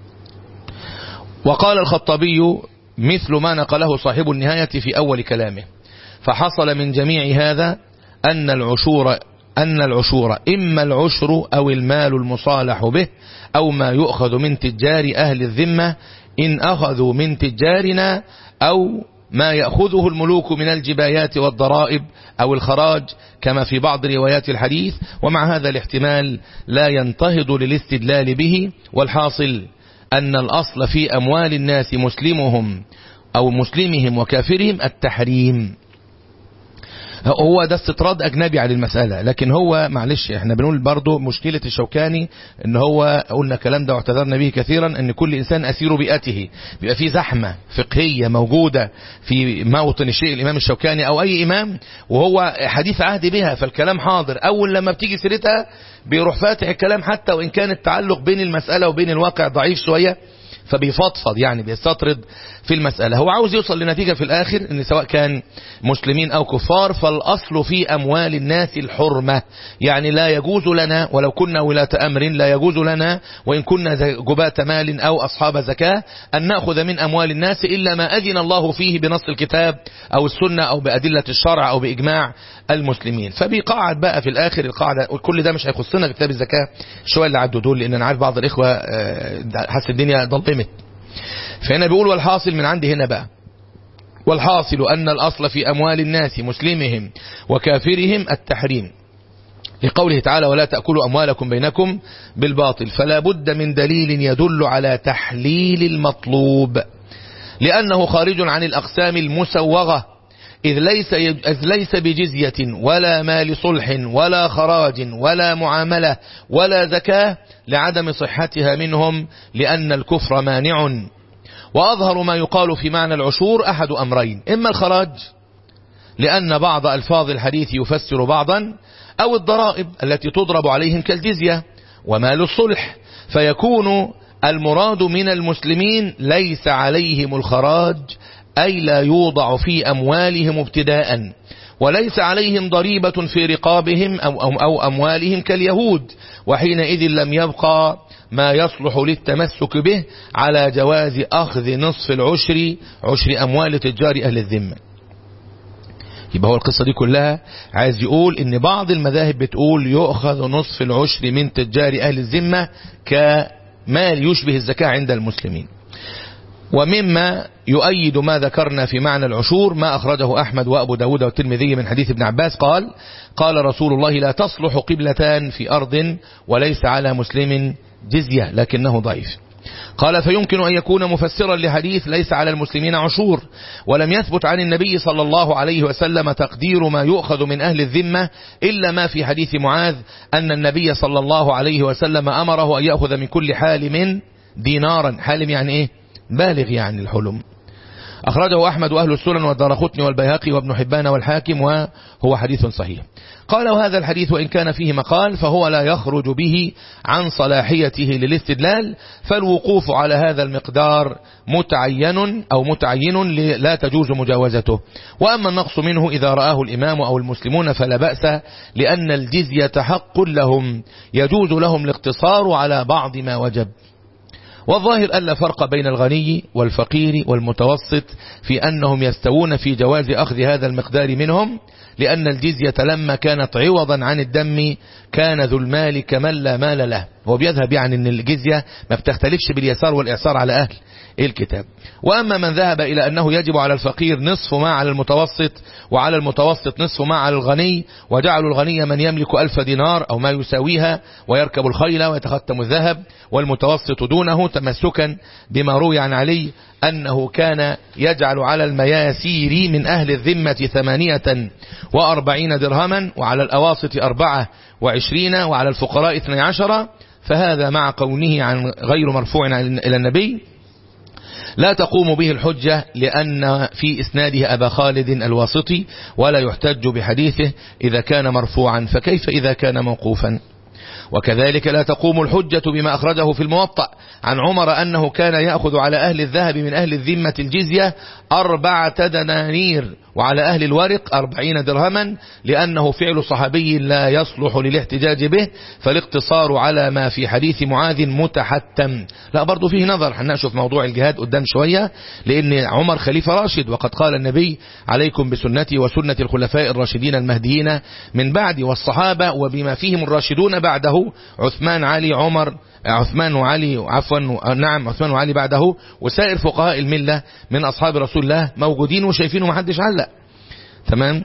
وقال الخطابي مثل ما نقله صاحب النهاية في أول كلامه فحصل من جميع هذا أن العشور أن العشور إما العشر أو المال المصالح به أو ما يؤخذ من تجار أهل الذمة إن أخذوا من تجارنا أو ما يأخذه الملوك من الجبايات والضرائب أو الخراج كما في بعض روايات الحديث ومع هذا الاحتمال لا ينتهض للاستدلال به والحاصل أن الأصل في أموال الناس مسلمهم أو مسلمهم وكافرهم التحريم هو ده استطراد أجنبي على المسألة لكن هو معلش احنا بنقول برضو مشكلة الشوكاني ان هو قلنا الكلام ده واعتذرنا به كثيرا ان كل إنسان أسير بيئته بيبقى في زحمة فقهية موجودة في موطن الشيء الإمام الشوكاني أو أي إمام وهو حديث عهد بها فالكلام حاضر أول لما بتيجي سيرتها بيروح فاتح الكلام حتى وإن كان التعلق بين المسألة وبين الواقع ضعيف شوية فبيفضفض يعني بيستطرد في المسألة هو عاوز يوصل لنتيجة في الآخر ان سواء كان مسلمين أو كفار فالأصل في أموال الناس الحرمة يعني لا يجوز لنا ولو كنا ولاة أمر لا يجوز لنا وإن كنا جباة مال أو أصحاب زكاة أن نأخذ من أموال الناس إلا ما أذن الله فيه بنص الكتاب أو السنة أو بأدلة الشرع أو بإجماع المسلمين فبيقعد بقى في الآخر القاعدة كل ده مش هيخصنا كتاب الزكاة شوية اللي عدوا دول لأن أنا عارف بعض الإخوة حس الدنيا ضلمت فهنا بيقول والحاصل من عندي هنا بقى والحاصل أن الأصل في أموال الناس مسلمهم وكافرهم التحريم لقوله تعالى ولا تأكلوا أموالكم بينكم بالباطل فلا بد من دليل يدل على تحليل المطلوب لأنه خارج عن الأقسام المسوغة إذ ليس, إذ ليس بجزية ولا مال صلح ولا خراج ولا معاملة ولا زكاة لعدم صحتها منهم لأن الكفر مانع وأظهر ما يقال في معنى العشور أحد أمرين إما الخراج لأن بعض ألفاظ الحديث يفسر بعضا أو الضرائب التي تضرب عليهم كالجزية ومال الصلح فيكون المراد من المسلمين ليس عليهم الخراج أي لا يوضع في أموالهم ابتداء وليس عليهم ضريبة في رقابهم أو, أو, أو أموالهم كاليهود وحينئذ لم يبقى ما يصلح للتمسك به على جواز أخذ نصف العشر عشر أموال تجار أهل الذمة يبقى هو القصة دي كلها عايز يقول ان بعض المذاهب بتقول يؤخذ نصف العشر من تجار أهل الذمة كمال يشبه الزكاة عند المسلمين ومما يؤيد ما ذكرنا في معنى العشور ما أخرجه أحمد وأبو داود والترمذي من حديث ابن عباس قال قال رسول الله لا تصلح قبلتان في أرض وليس على مسلم جزية لكنه ضعيف قال فيمكن أن يكون مفسرا لحديث ليس على المسلمين عشور ولم يثبت عن النبي صلى الله عليه وسلم تقدير ما يؤخذ من أهل الذمة إلا ما في حديث معاذ أن النبي صلى الله عليه وسلم أمره أن يأخذ من كل حالم دينارا حالم يعني إيه بالغ يعني الحلم أخرجه أحمد وأهل السنن والدارقطني والبيهقي وابن حبان والحاكم وهو حديث صحيح قال وهذا الحديث وإن كان فيه مقال فهو لا يخرج به عن صلاحيته للاستدلال فالوقوف على هذا المقدار متعين أو متعين لا تجوز مجاوزته وأما النقص منه إذا رآه الإمام أو المسلمون فلا بأس لأن الجزية حق لهم يجوز لهم الاقتصار على بعض ما وجب والظاهر ألا فرق بين الغني والفقير والمتوسط في أنهم يستوون في جواز أخذ هذا المقدار منهم لأن الجزية لما كانت عوضا عن الدم كان ذو المال كمن لا مال له هو بيذهب يعني أن الجزية ما بتختلفش باليسار والإعصار على أهل الكتاب وأما من ذهب إلى أنه يجب على الفقير نصف ما على المتوسط وعلى المتوسط نصف ما على الغني وجعلوا الغني من يملك ألف دينار أو ما يساويها ويركب الخيل ويتختم الذهب والمتوسط دونه تمسكا بما روي عن علي أنه كان يجعل على المياسير من أهل الذمة ثمانية وأربعين درهما وعلى الأواسط أربعة وعشرين وعلى الفقراء اثني عشر فهذا مع كونه عن غير مرفوع إلى النبي لا تقوم به الحجة لأن في إسناده أبا خالد الواسطي ولا يحتج بحديثه إذا كان مرفوعا فكيف إذا كان موقوفا وكذلك لا تقوم الحجة بما أخرجه في الموطأ عن عمر أنه كان يأخذ على أهل الذهب من أهل الذمة الجزية أربعة دنانير وعلى أهل الورق أربعين درهما لأنه فعل صحابي لا يصلح للاحتجاج به فالاقتصار على ما في حديث معاذ متحتم لا برضو فيه نظر هنشوف موضوع الجهاد قدام شوية لأن عمر خليفة راشد وقد قال النبي عليكم بسنتي وسنة الخلفاء الراشدين المهديين من بعد والصحابة وبما فيهم الراشدون بعده عثمان علي عمر عثمان وعلي عفوا نعم عثمان وعلي بعده وسائر فقهاء الملة من أصحاب رسول الله موجودين وشايفين ومحدش علق تمام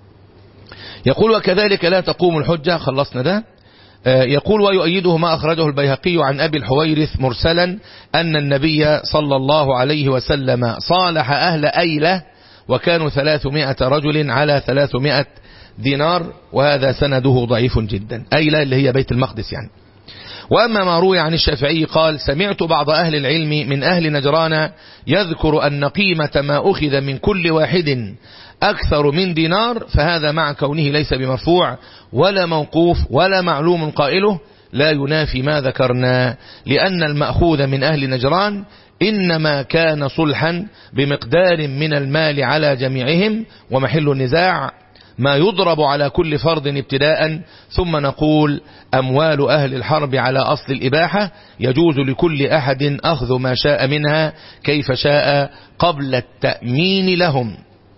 يقول وكذلك لا تقوم الحجة خلصنا ده يقول ويؤيده ما أخرجه البيهقي عن أبي الحويرث مرسلا أن النبي صلى الله عليه وسلم صالح أهل أيلة وكانوا ثلاثمائة رجل على ثلاثمائة دينار وهذا سنده ضعيف جدا أيلة اللي هي بيت المقدس يعني وأما ما روي عن الشافعي قال سمعت بعض أهل العلم من أهل نجران يذكر أن قيمة ما أخذ من كل واحد أكثر من دينار فهذا مع كونه ليس بمرفوع ولا موقوف ولا معلوم قائله لا ينافي ما ذكرنا لأن المأخوذ من أهل نجران إنما كان صلحا بمقدار من المال على جميعهم ومحل النزاع ما يضرب على كل فرض ابتداء ثم نقول أموال أهل الحرب على أصل الإباحة يجوز لكل أحد أخذ ما شاء منها كيف شاء قبل التأمين لهم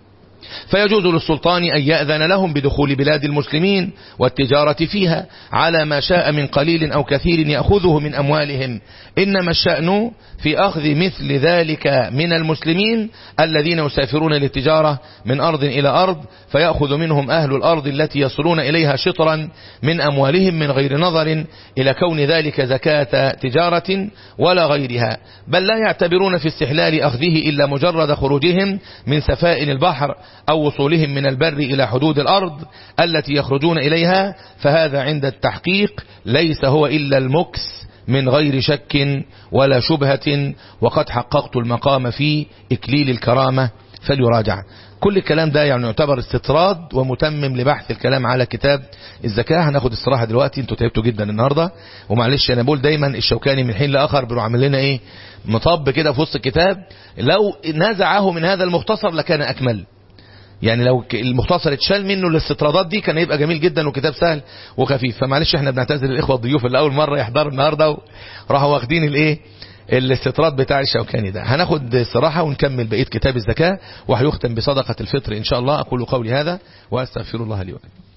فيجوز للسلطان أن يأذن لهم بدخول بلاد المسلمين والتجارة فيها على ما شاء من قليل أو كثير يأخذه من أموالهم إنما الشأن في أخذ مثل ذلك من المسلمين الذين يسافرون للتجارة من أرض إلى أرض فيأخذ منهم أهل الأرض التي يصلون إليها شطرا من أموالهم من غير نظر إلى كون ذلك زكاة تجارة ولا غيرها بل لا يعتبرون في استحلال أخذه إلا مجرد خروجهم من سفائن البحر أو وصولهم من البر إلى حدود الأرض التي يخرجون إليها فهذا عند التحقيق ليس هو إلا المكس من غير شك ولا شبهة وقد حققت المقام في إكليل الكرامة فليراجع كل الكلام ده يعني يعتبر استطراد ومتمم لبحث الكلام على كتاب الزكاة هناخد استراحة دلوقتي انتوا تعبتوا جدا النهاردة ومعلش انا بقول دايما الشوكاني من حين لاخر بيروح عامل لنا ايه مطب كده في وسط الكتاب لو نزعه من هذا المختصر لكان اكمل يعني لو المختصر اتشال منه الاستطرادات دي كان يبقى جميل جدا وكتاب سهل وخفيف فمعلش احنا بنعتذر الاخوه الضيوف اللي اول مره يحضروا النهارده وراحوا واخدين الايه الاستطراد بتاع الشوكاني ده هناخد استراحة ونكمل بقية كتاب الزكاة وهيختم بصدقة الفطر إن شاء الله أقول قولي هذا وأستغفر الله لي ولكم